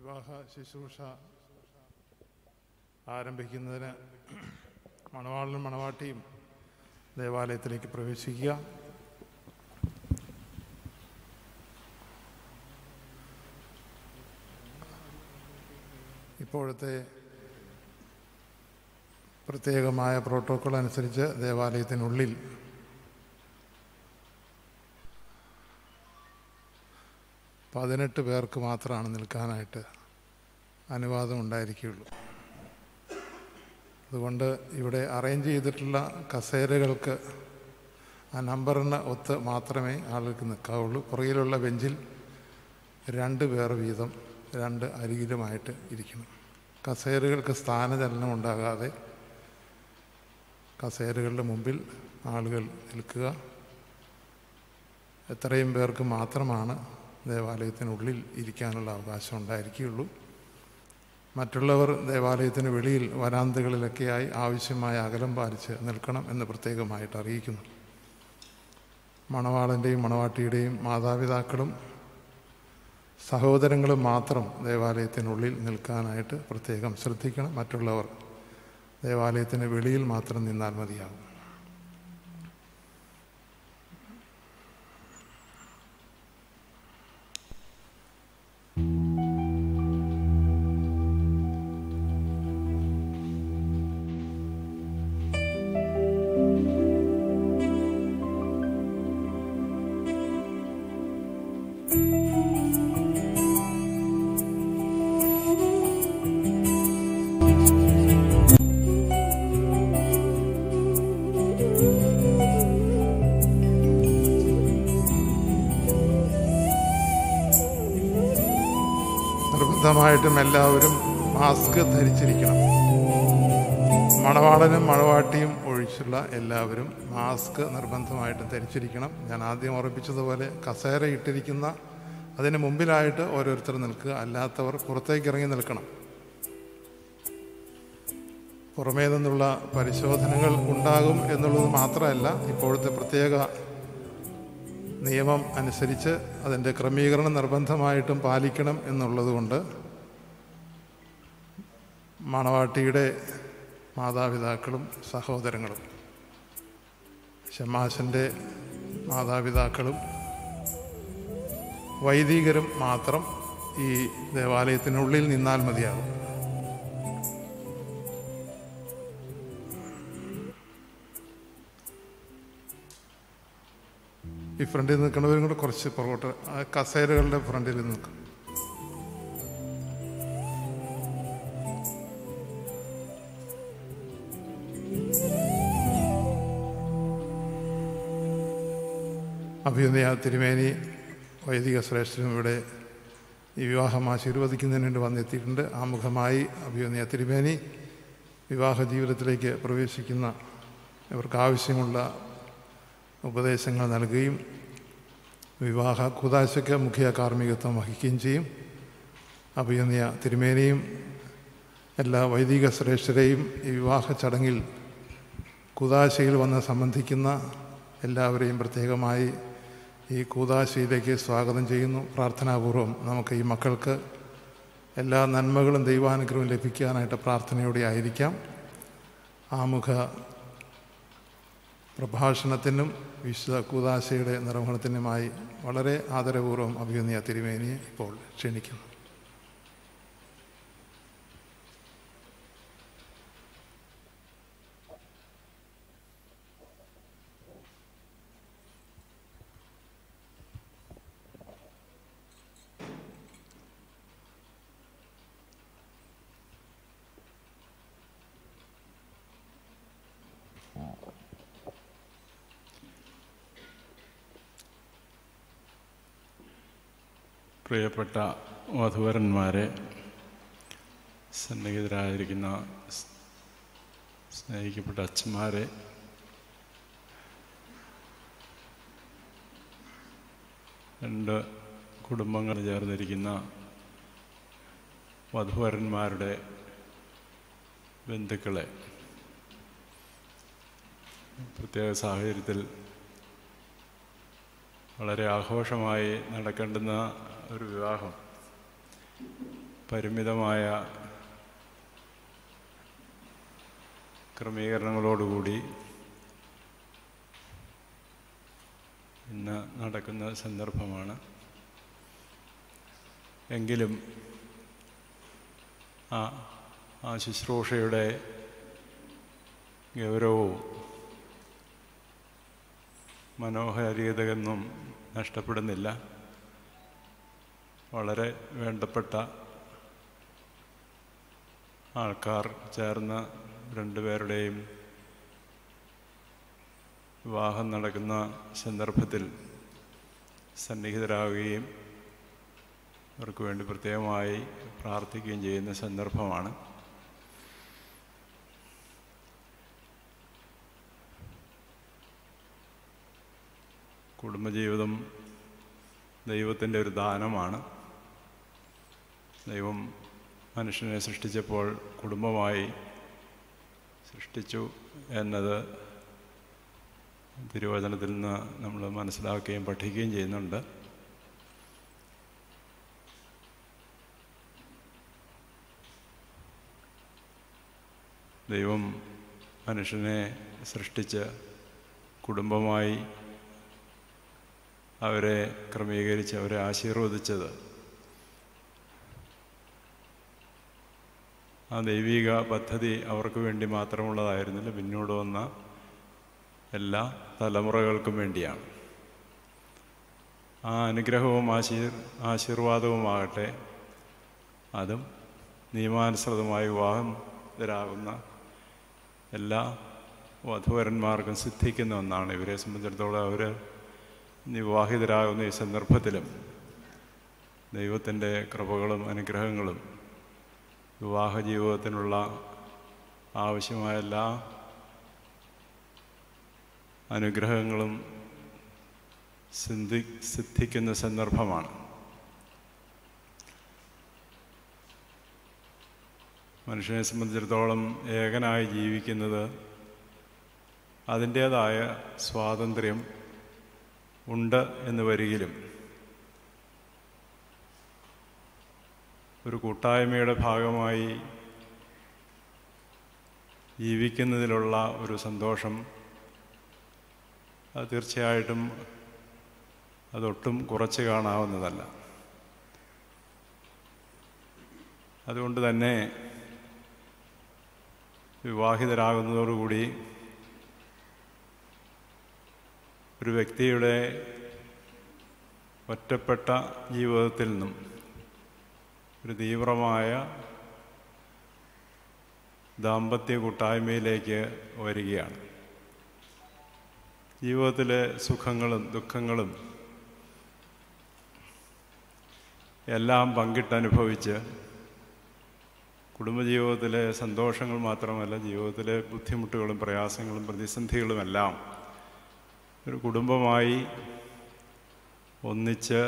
വിവാഹ ശുശ്രൂഷ ആരംഭിക്കുന്നതിന് മണവാളനും മണവാട്ടിയും ദേവാലയത്തിലേക്ക് പ്രവേശിക്കുക ഇപ്പോഴത്തെ പ്രത്യേകമായ പ്രോട്ടോക്കോൾ അനുസരിച്ച് ദേവാലയത്തിനുള്ളിൽ പതിനെട്ട് പേർക്ക് മാത്രമാണ് നിൽക്കാനായിട്ട് അനുവാദം ഉണ്ടായിരിക്കുകയുള്ളൂ അതുകൊണ്ട് ഇവിടെ അറേഞ്ച് ചെയ്തിട്ടുള്ള കസേരകൾക്ക് ആ നമ്പറിന് ഒത്ത് മാത്രമേ ആളുകൾക്ക് നിൽക്കാവുള്ളൂ പുറകിലുള്ള ബെഞ്ചിൽ രണ്ട് പേർ വീതം രണ്ട് അരികിലുമായിട്ട് ഇരിക്കണം കസേരകൾക്ക് സ്ഥാനചലനം ഉണ്ടാകാതെ കസേരകളുടെ മുമ്പിൽ ആളുകൾ നിൽക്കുക എത്രയും പേർക്ക് മാത്രമാണ് ദേവാലയത്തിനുള്ളിൽ ഇരിക്കാനുള്ള അവകാശം ഉണ്ടായിരിക്കുകയുള്ളൂ മറ്റുള്ളവർ ദേവാലയത്തിന് വെളിയിൽ വരാന്തകളിലൊക്കെയായി ആവശ്യമായ അകലം പാലിച്ച് നിൽക്കണം എന്ന് പ്രത്യേകമായിട്ട് അറിയിക്കുന്നു മണവാളൻ്റെയും മണവാട്ടിയുടെയും മാതാപിതാക്കളും സഹോദരങ്ങളും മാത്രം ദേവാലയത്തിനുള്ളിൽ നിൽക്കാനായിട്ട് പ്രത്യേകം ശ്രദ്ധിക്കണം മറ്റുള്ളവർ ദേവാലയത്തിന് വെളിയിൽ മാത്രം നിന്നാൽ മതിയാകും നിർബന്ധമായിട്ടും എല്ലാവരും മാസ്ക് ധരിച്ചിരിക്കണം മണവാളനും മണവാട്ടിയും ഒഴിച്ചുള്ള എല്ലാവരും മാസ്ക് നിർബന്ധമായിട്ടും ധരിച്ചിരിക്കണം ഞാൻ ആദ്യം ഓർമ്മിപ്പിച്ചതുപോലെ കസേര ഇട്ടിരിക്കുന്ന അതിന് മുമ്പിലായിട്ട് ഓരോരുത്തർ നിൽക്കുക അല്ലാത്തവർ പുറത്തേക്ക് ഇറങ്ങി നിൽക്കണം പുറമേ നിന്നുള്ള പരിശോധനകൾ ഉണ്ടാകും എന്നുള്ളത് മാത്രമല്ല ഇപ്പോഴത്തെ പ്രത്യേക നിയമം അനുസരിച്ച് അതിൻ്റെ ക്രമീകരണം നിർബന്ധമായിട്ടും പാലിക്കണം എന്നുള്ളതുകൊണ്ട് മണവാട്ടിയുടെ മാതാപിതാക്കളും സഹോദരങ്ങളും ഷമാശൻ്റെ മാതാപിതാക്കളും വൈദികരും മാത്രം ഈ ദേവാലയത്തിനുള്ളിൽ നിന്നാൽ മതിയാകും ഈ ഫ്രണ്ടിൽ നിൽക്കുന്നവരും കൂടെ കുറച്ച് പുറകോട്ട് ആ കസേരകളുടെ ഫ്രണ്ടിൽ നിൽക്കും അഭിനയ തിരുമേനി വൈദിക ശ്രേഷ്ഠനും ഇവിടെ ഈ വിവാഹം ആശീർവദിക്കുന്നതിന് വേണ്ടി വന്നെത്തിയിട്ടുണ്ട് ആമുഖമായി അഭിനയ തിരുമേനി വിവാഹ ജീവിതത്തിലേക്ക് പ്രവേശിക്കുന്ന ഇവർക്ക് ആവശ്യമുള്ള ഉപദേശങ്ങൾ നൽകുകയും വിവാഹ കുതാശയ്ക്ക് മുഖ്യ കാർമ്മികത്വം വഹിക്കുകയും ചെയ്യും അഭിനന്ദിയ തിരുമേനിയും എല്ലാ വൈദിക ശ്രേഷ്ഠരെയും ഈ വിവാഹ ചടങ്ങിൽ കുതാശയിൽ വന്ന് സംബന്ധിക്കുന്ന എല്ലാവരെയും പ്രത്യേകമായി ഈ കൂതാശയിലേക്ക് സ്വാഗതം ചെയ്യുന്നു പ്രാർത്ഥനാപൂർവം നമുക്ക് ഈ മക്കൾക്ക് എല്ലാ നന്മകളും ദൈവാനുഗ്രഹവും ലഭിക്കാനായിട്ട് പ്രാർത്ഥനയോടെ ആയിരിക്കാം ആമുഖ പ്രഭാഷണത്തിനും വിശുദ്ധ കൂതാശയുടെ നിർവഹണത്തിനുമായി വളരെ ആദരപൂർവ്വം അഭിനന്ദിയ തിരുമേനിയെ ഇപ്പോൾ ക്ഷണിക്കുന്നു പ്രിയപ്പെട്ട വധുവരന്മാരെ സന്നിഹിതരായിരിക്കുന്ന സ്- സ്നേഹിക്കപ്പെട്ട അച്ഛന്മാരെ രണ്ട് കുടുംബങ്ങൾ ചേർന്നിരിക്കുന്ന വധുവരന്മാരുടെ ബന്ധുക്കളെ പ്രത്യേക സാഹചര്യത്തിൽ വളരെ ആഘോഷമായി നടക്കേണ്ടുന്ന ഒരു വിവാഹം പരിമിതമായ ക്രമീകരണങ്ങളോടുകൂടി ഇന്ന് നടക്കുന്ന സന്ദർഭമാണ് എങ്കിലും ആ ആ ശുശ്രൂഷയുടെ ഗൗരവവും മനോഹാരിതയൊന്നും നഷ്ടപ്പെടുന്നില്ല വളരെ വേണ്ടപ്പെട്ട ആൾക്കാർ ചേർന്ന് രണ്ടുപേരുടെയും വിവാഹം നടക്കുന്ന സന്ദർഭത്തിൽ സന്നിഹിതരാകുകയും അവർക്ക് വേണ്ടി പ്രത്യേകമായി പ്രാർത്ഥിക്കുകയും ചെയ്യുന്ന സന്ദർഭമാണ് കുടുംബജീവിതം ദൈവത്തിൻ്റെ ഒരു ദാനമാണ് ദൈവം മനുഷ്യനെ സൃഷ്ടിച്ചപ്പോൾ കുടുംബമായി സൃഷ്ടിച്ചു എന്നത് തിരുവചനത്തിൽ നിന്ന് നമ്മൾ മനസ്സിലാക്കുകയും പഠിക്കുകയും ചെയ്യുന്നുണ്ട് ദൈവം മനുഷ്യനെ സൃഷ്ടിച്ച് കുടുംബമായി അവരെ ക്രമീകരിച്ച് അവരെ ആശീർവദിച്ചത് ആ ദൈവിക പദ്ധതി അവർക്ക് വേണ്ടി മാത്രമുള്ളതായിരുന്നില്ല പിന്നോട് വന്ന എല്ലാ തലമുറകൾക്കും വേണ്ടിയാണ് ആ അനുഗ്രഹവും ആശീർ ആശീർവാദവുമാകട്ടെ അതും നിയമാനുസൃതമായി വിവാഹത്തിലാകുന്ന എല്ലാ വധുവരന്മാർക്കും സിദ്ധിക്കുന്ന ഒന്നാണ് ഇവരെ സംബന്ധിച്ചിടത്തോളം അവർ വിവാഹിതരാകുന്ന ഈ സന്ദർഭത്തിലും ദൈവത്തിൻ്റെ കൃപകളും അനുഗ്രഹങ്ങളും വിവാഹ ജീവിതത്തിനുള്ള ആവശ്യമായ എല്ലാ അനുഗ്രഹങ്ങളും സിദ്ധി സിദ്ധിക്കുന്ന സന്ദർഭമാണ് മനുഷ്യനെ സംബന്ധിച്ചിടത്തോളം ഏകനായി ജീവിക്കുന്നത് അതിൻ്റേതായ സ്വാതന്ത്ര്യം ഉണ്ട് എന്ന് വരികിലും ഒരു കൂട്ടായ്മയുടെ ഭാഗമായി ജീവിക്കുന്നതിലുള്ള ഒരു സന്തോഷം അത് തീർച്ചയായിട്ടും അതൊട്ടും കുറച്ച് കാണാവുന്നതല്ല അതുകൊണ്ട് തന്നെ വിവാഹിതരാകുന്നതോടുകൂടി ഒരു വ്യക്തിയുടെ ഒറ്റപ്പെട്ട ജീവിതത്തിൽ നിന്നും ഒരു തീവ്രമായ ദാമ്പത്യ കൂട്ടായ്മയിലേക്ക് വരികയാണ് ജീവിതത്തിലെ സുഖങ്ങളും ദുഃഖങ്ങളും എല്ലാം പങ്കിട്ടനുഭവിച്ച് കുടുംബജീവിതത്തിലെ സന്തോഷങ്ങൾ മാത്രമല്ല ജീവിതത്തിലെ ബുദ്ധിമുട്ടുകളും പ്രയാസങ്ങളും പ്രതിസന്ധികളുമെല്ലാം ഒരു കുടുംബമായി ഒന്നിച്ച്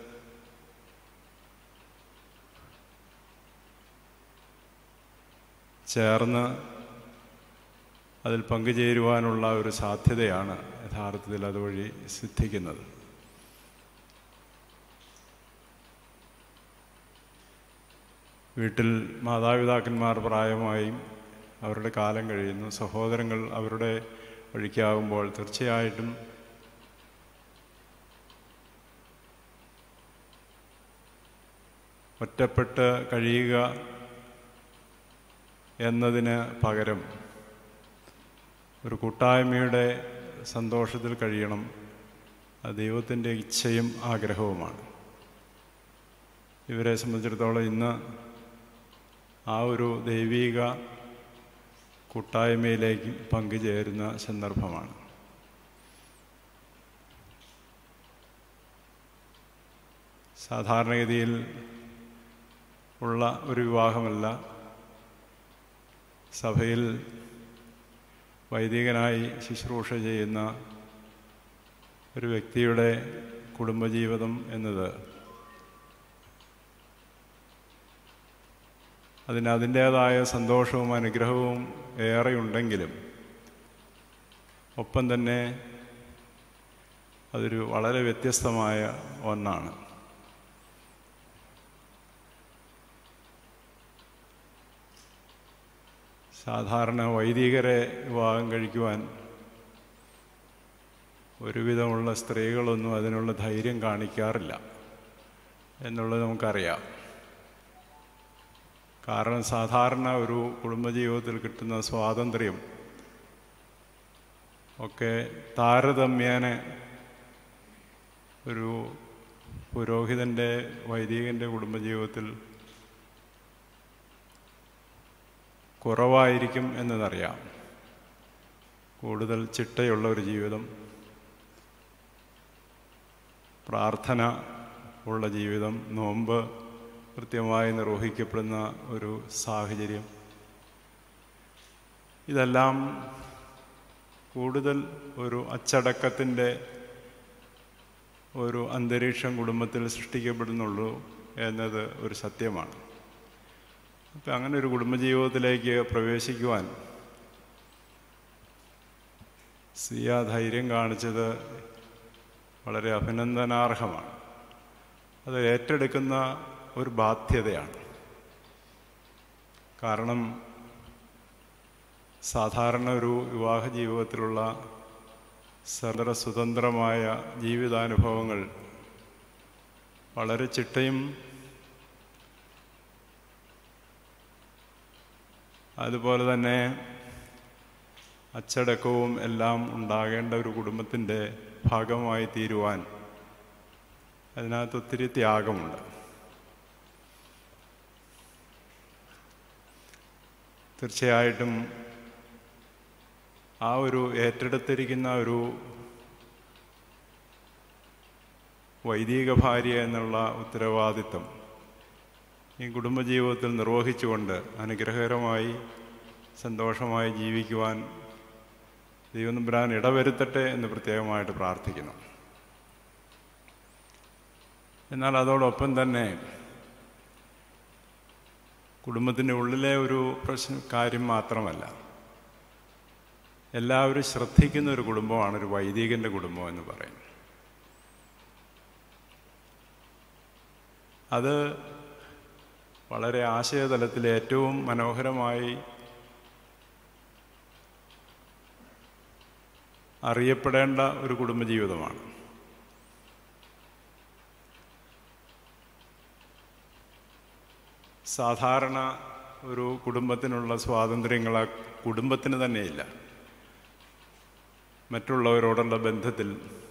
ചേർന്ന് അതിൽ പങ്കുചേരുവാനുള്ള ഒരു സാധ്യതയാണ് യഥാർത്ഥത്തിൽ അതുവഴി സിദ്ധിക്കുന്നത് വീട്ടിൽ മാതാപിതാക്കന്മാർ പ്രായമായും അവരുടെ കാലം കഴിയുന്നു സഹോദരങ്ങൾ അവരുടെ വഴിക്കാകുമ്പോൾ തീർച്ചയായിട്ടും ഒറ്റപ്പെട്ട് കഴിയുക എന്നതിന് പകരം ഒരു കൂട്ടായ്മയുടെ സന്തോഷത്തിൽ കഴിയണം അത് ദൈവത്തിൻ്റെ ഇച്ഛയും ആഗ്രഹവുമാണ് ഇവരെ സംബന്ധിച്ചിടത്തോളം ഇന്ന് ആ ഒരു ദൈവീക കൂട്ടായ്മയിലേക്ക് പങ്കുചേരുന്ന സന്ദർഭമാണ് സാധാരണഗതിയിൽ ഉള്ള ഒരു വിവാഹമല്ല സഭയിൽ വൈദികനായി ശുശ്രൂഷ ചെയ്യുന്ന ഒരു വ്യക്തിയുടെ കുടുംബജീവിതം എന്നത് അതിന് അതിൻ്റേതായ സന്തോഷവും അനുഗ്രഹവും ഏറെയുണ്ടെങ്കിലും ഒപ്പം തന്നെ അതൊരു വളരെ വ്യത്യസ്തമായ ഒന്നാണ് സാധാരണ വൈദികരെ വിവാഹം കഴിക്കുവാൻ ഒരുവിധമുള്ള സ്ത്രീകളൊന്നും അതിനുള്ള ധൈര്യം കാണിക്കാറില്ല എന്നുള്ളത് നമുക്കറിയാം കാരണം സാധാരണ ഒരു കുടുംബജീവിതത്തിൽ കിട്ടുന്ന സ്വാതന്ത്ര്യം ഒക്കെ താരതമ്യേന ഒരു പുരോഹിതൻ്റെ വൈദികൻ്റെ കുടുംബജീവിതത്തിൽ കുറവായിരിക്കും എന്നതറിയാം കൂടുതൽ ചിട്ടയുള്ള ഒരു ജീവിതം പ്രാർത്ഥന ഉള്ള ജീവിതം നോമ്പ് കൃത്യമായി നിർവഹിക്കപ്പെടുന്ന ഒരു സാഹചര്യം ഇതെല്ലാം കൂടുതൽ ഒരു അച്ചടക്കത്തിൻ്റെ ഒരു അന്തരീക്ഷം കുടുംബത്തിൽ സൃഷ്ടിക്കപ്പെടുന്നുള്ളൂ എന്നത് ഒരു സത്യമാണ് അപ്പം അങ്ങനെ ഒരു കുടുംബജീവിതത്തിലേക്ക് പ്രവേശിക്കുവാൻ സിയ ധൈര്യം കാണിച്ചത് വളരെ അഭിനന്ദനാർഹമാണ് അത് ഏറ്റെടുക്കുന്ന ഒരു ബാധ്യതയാണ് കാരണം സാധാരണ ഒരു വിവാഹ ജീവിതത്തിലുള്ള സർവ സ്വതന്ത്രമായ ജീവിതാനുഭവങ്ങൾ വളരെ ചിട്ടയും അതുപോലെ തന്നെ അച്ചടക്കവും എല്ലാം ഉണ്ടാകേണ്ട ഒരു കുടുംബത്തിൻ്റെ ഭാഗമായി തീരുവാൻ അതിനകത്ത് ഒത്തിരി ത്യാഗമുണ്ട് തീർച്ചയായിട്ടും ആ ഒരു ഏറ്റെടുത്തിരിക്കുന്ന ഒരു വൈദിക ഭാര്യ എന്നുള്ള ഉത്തരവാദിത്വം ഈ കുടുംബജീവിതത്തിൽ നിർവഹിച്ചുകൊണ്ട് അനുഗ്രഹകരമായി സന്തോഷമായി ജീവിക്കുവാൻ ദൈവനമ്പുരാൻ ഇടവരുത്തട്ടെ എന്ന് പ്രത്യേകമായിട്ട് പ്രാർത്ഥിക്കുന്നു എന്നാൽ അതോടൊപ്പം തന്നെ കുടുംബത്തിൻ്റെ ഉള്ളിലെ ഒരു പ്രശ്ന കാര്യം മാത്രമല്ല എല്ലാവരും ശ്രദ്ധിക്കുന്ന ഒരു കുടുംബമാണ് ഒരു വൈദികൻ്റെ കുടുംബം എന്ന് പറയും അത് വളരെ ആശയതലത്തിൽ ഏറ്റവും മനോഹരമായി അറിയപ്പെടേണ്ട ഒരു കുടുംബജീവിതമാണ് സാധാരണ ഒരു കുടുംബത്തിനുള്ള സ്വാതന്ത്ര്യങ്ങൾ ആ കുടുംബത്തിന് തന്നെയില്ല മറ്റുള്ളവരോടുള്ള ബന്ധത്തിൽ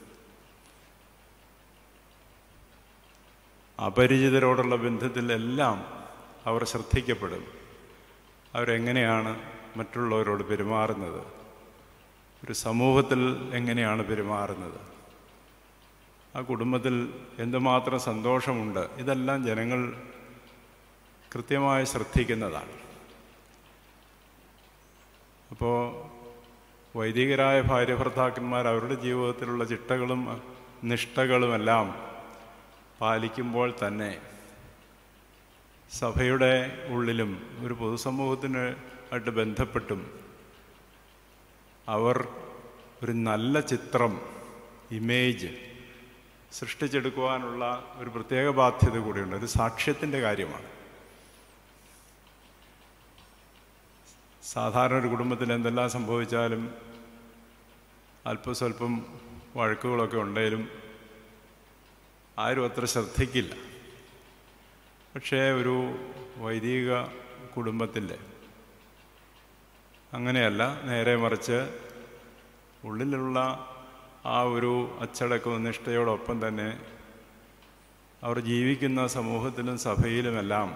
അപരിചിതരോടുള്ള ബന്ധത്തിൽ എല്ലാം അവർ ശ്രദ്ധിക്കപ്പെടും അവരെങ്ങനെയാണ് മറ്റുള്ളവരോട് പെരുമാറുന്നത് ഒരു സമൂഹത്തിൽ എങ്ങനെയാണ് പെരുമാറുന്നത് ആ കുടുംബത്തിൽ എന്തുമാത്രം സന്തോഷമുണ്ട് ഇതെല്ലാം ജനങ്ങൾ കൃത്യമായി ശ്രദ്ധിക്കുന്നതാണ് അപ്പോൾ വൈദികരായ ഭാര്യ ഭർത്താക്കന്മാർ അവരുടെ ജീവിതത്തിലുള്ള ചിട്ടകളും നിഷ്ഠകളുമെല്ലാം പാലിക്കുമ്പോൾ തന്നെ സഭയുടെ ഉള്ളിലും ഒരു പൊതുസമൂഹത്തിന് ആയിട്ട് ബന്ധപ്പെട്ടും അവർ ഒരു നല്ല ചിത്രം ഇമേജ് സൃഷ്ടിച്ചെടുക്കുവാനുള്ള ഒരു പ്രത്യേക ബാധ്യത കൂടിയുണ്ട് ഒരു സാക്ഷ്യത്തിൻ്റെ കാര്യമാണ് സാധാരണ ഒരു കുടുംബത്തിൽ എന്തെല്ലാം സംഭവിച്ചാലും അല്പസ്വല്പം വഴക്കുകളൊക്കെ ഉണ്ടെങ്കിലും ആരും അത്ര ശ്രദ്ധിക്കില്ല പക്ഷേ ഒരു വൈദിക കുടുംബത്തിൻ്റെ അങ്ങനെയല്ല നേരെ മറിച്ച് ഉള്ളിലുള്ള ആ ഒരു അച്ചടക്കവും നിഷ്ഠയോടൊപ്പം തന്നെ അവർ ജീവിക്കുന്ന സമൂഹത്തിലും സഭയിലുമെല്ലാം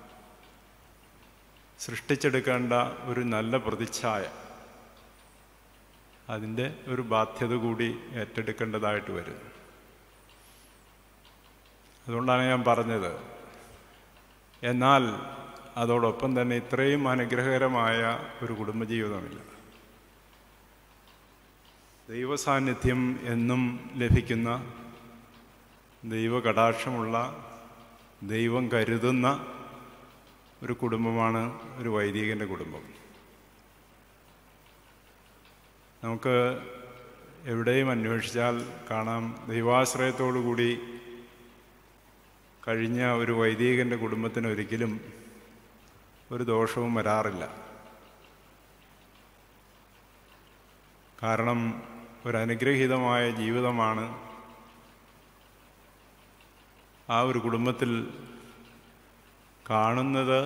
സൃഷ്ടിച്ചെടുക്കേണ്ട ഒരു നല്ല പ്രതിച്ഛായ അതിൻ്റെ ഒരു ബാധ്യത കൂടി ഏറ്റെടുക്കേണ്ടതായിട്ട് വരും അതുകൊണ്ടാണ് ഞാൻ പറഞ്ഞത് എന്നാൽ അതോടൊപ്പം തന്നെ ഇത്രയും അനുഗ്രഹകരമായ ഒരു കുടുംബജീവിതമില്ല ദൈവസാന്നിധ്യം എന്നും ലഭിക്കുന്ന ദൈവകടാക്ഷമുള്ള ദൈവം കരുതുന്ന ഒരു കുടുംബമാണ് ഒരു വൈദികൻ്റെ കുടുംബം നമുക്ക് എവിടെയും അന്വേഷിച്ചാൽ കാണാം ദൈവാശ്രയത്തോടു കൂടി കഴിഞ്ഞ ഒരു വൈദികൻ്റെ കുടുംബത്തിന് ഒരിക്കലും ഒരു ദോഷവും വരാറില്ല കാരണം ഒരു അനുഗ്രഹീതമായ ജീവിതമാണ് ആ ഒരു കുടുംബത്തിൽ കാണുന്നത്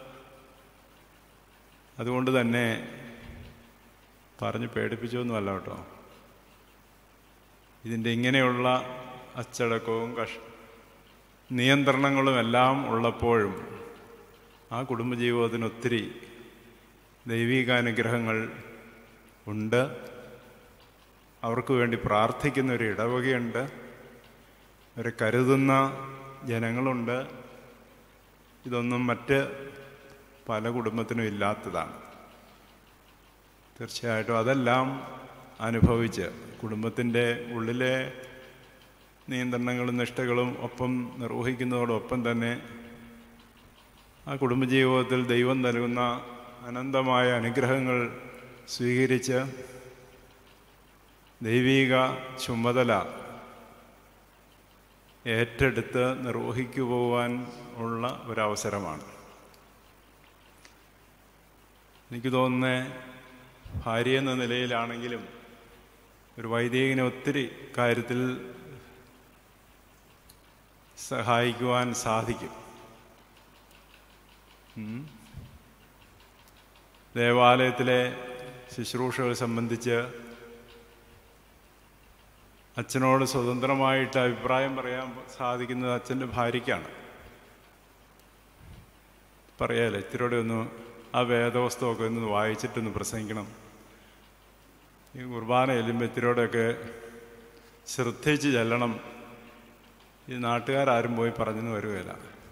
അതുകൊണ്ട് തന്നെ പറഞ്ഞ് പേടിപ്പിച്ചൊന്നുമല്ല കേട്ടോ ഇതിൻ്റെ ഇങ്ങനെയുള്ള അച്ചടക്കവും കഷ് നിയന്ത്രണങ്ങളും എല്ലാം ഉള്ളപ്പോഴും ആ കുടുംബജീവിതത്തിന് ഒത്തിരി ദൈവികാനുഗ്രഹങ്ങൾ ഉണ്ട് അവർക്ക് വേണ്ടി പ്രാർത്ഥിക്കുന്ന ഒരു ഇടവകയുണ്ട് അവരെ കരുതുന്ന ജനങ്ങളുണ്ട് ഇതൊന്നും മറ്റ് പല കുടുംബത്തിനും ഇല്ലാത്തതാണ് തീർച്ചയായിട്ടും അതെല്ലാം അനുഭവിച്ച് കുടുംബത്തിൻ്റെ ഉള്ളിലെ നിയന്ത്രണങ്ങളും നിഷ്ഠകളും ഒപ്പം നിർവഹിക്കുന്നതോടൊപ്പം തന്നെ ആ കുടുംബജീവിതത്തിൽ ദൈവം നൽകുന്ന അനന്തമായ അനുഗ്രഹങ്ങൾ സ്വീകരിച്ച് ദൈവീക ചുമതല ഏറ്റെടുത്ത് നിർവഹിക്കു പോകാൻ ഉള്ള ഒരവസരമാണ് എനിക്ക് തോന്നുന്നത് ഭാര്യ എന്ന നിലയിലാണെങ്കിലും ഒരു വൈദികനെ ഒത്തിരി കാര്യത്തിൽ സഹായിക്കുവാൻ സാധിക്കും ഉം. ദേവാലയത്തിലെ ശുശ്രൂഷകൾ സംബന്ധിച്ച് അച്ഛനോട് സ്വതന്ത്രമായിട്ട് അഭിപ്രായം പറയാൻ സാധിക്കുന്നത് അച്ഛൻ്റെ ഭാര്യയ്ക്കാണ് പറയാലേ ഇത്തിരിയോടെ ഒന്ന് ആ വേദവസ്തുവൊക്കെ ഒന്ന് വായിച്ചിട്ടൊന്ന് പ്രസംഗിക്കണം ഈ കുർബാന ചെല്ലുമ്പോൾ ഇത്തിരിയോടെയൊക്കെ ശ്രദ്ധിച്ച് ചെല്ലണം ഈ നാട്ടുകാരും പോയി പറഞ്ഞെന്ന് വരുകയില്ല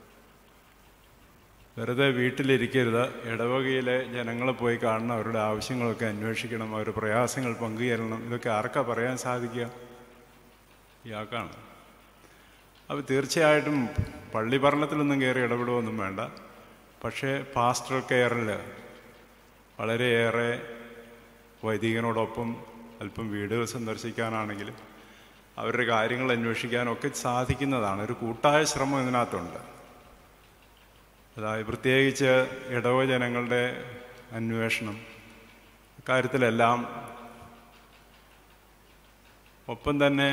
വെറുതെ വീട്ടിലിരിക്കരുത് ഇടവകയിലെ ജനങ്ങളെ പോയി കാണണം അവരുടെ ആവശ്യങ്ങളൊക്കെ അന്വേഷിക്കണം അവരുടെ പ്രയാസങ്ങൾ പങ്കുചേരണം ഇതൊക്കെ ആർക്കാ പറയാൻ സാധിക്കുക ഇയാൾക്കാണ് അപ്പോൾ തീർച്ചയായിട്ടും പള്ളി ഭരണത്തിലൊന്നും കയറി ഇടപെടുകയൊന്നും വേണ്ട പക്ഷേ പാസ്റ്റർ കെയറിൽ വളരെയേറെ വൈദികനോടൊപ്പം അല്പം വീടുകൾ സന്ദർശിക്കാനാണെങ്കിലും അവരുടെ കാര്യങ്ങൾ അന്വേഷിക്കാനൊക്കെ സാധിക്കുന്നതാണ് ഒരു കൂട്ടായ ശ്രമം ഇതിനകത്തുണ്ട് അതായത് പ്രത്യേകിച്ച് ഇടവ ജനങ്ങളുടെ അന്വേഷണം കാര്യത്തിലെല്ലാം ഒപ്പം തന്നെ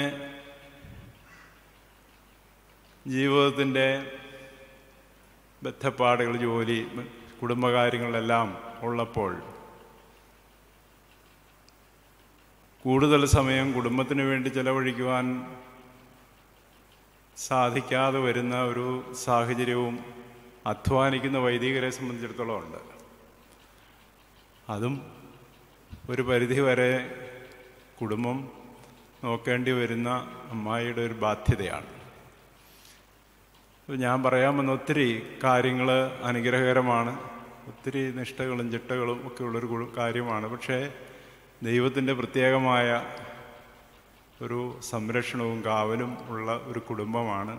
ജീവിതത്തിൻ്റെ ബന്ധപ്പാടുകൾ ജോലി കുടുംബകാര്യങ്ങളെല്ലാം ഉള്ളപ്പോൾ കൂടുതൽ സമയം കുടുംബത്തിന് വേണ്ടി ചെലവഴിക്കുവാൻ സാധിക്കാതെ വരുന്ന ഒരു സാഹചര്യവും അധ്വാനിക്കുന്ന വൈദികരെ സംബന്ധിച്ചിടത്തോളം ഉണ്ട് അതും ഒരു പരിധി വരെ കുടുംബം നോക്കേണ്ടി വരുന്ന അമ്മായിയുടെ ഒരു ബാധ്യതയാണ് അപ്പോൾ ഞാൻ പറയാമെന്ന ഒത്തിരി കാര്യങ്ങൾ അനുഗ്രഹകരമാണ് ഒത്തിരി നിഷ്ഠകളും ചിട്ടകളും ഒക്കെ ഉള്ളൊരു കു- കാര്യമാണ് പക്ഷേ ദൈവത്തിൻ്റെ പ്രത്യേകമായ ഒരു സംരക്ഷണവും കാവലും ഉള്ള ഒരു കുടുംബമാണ്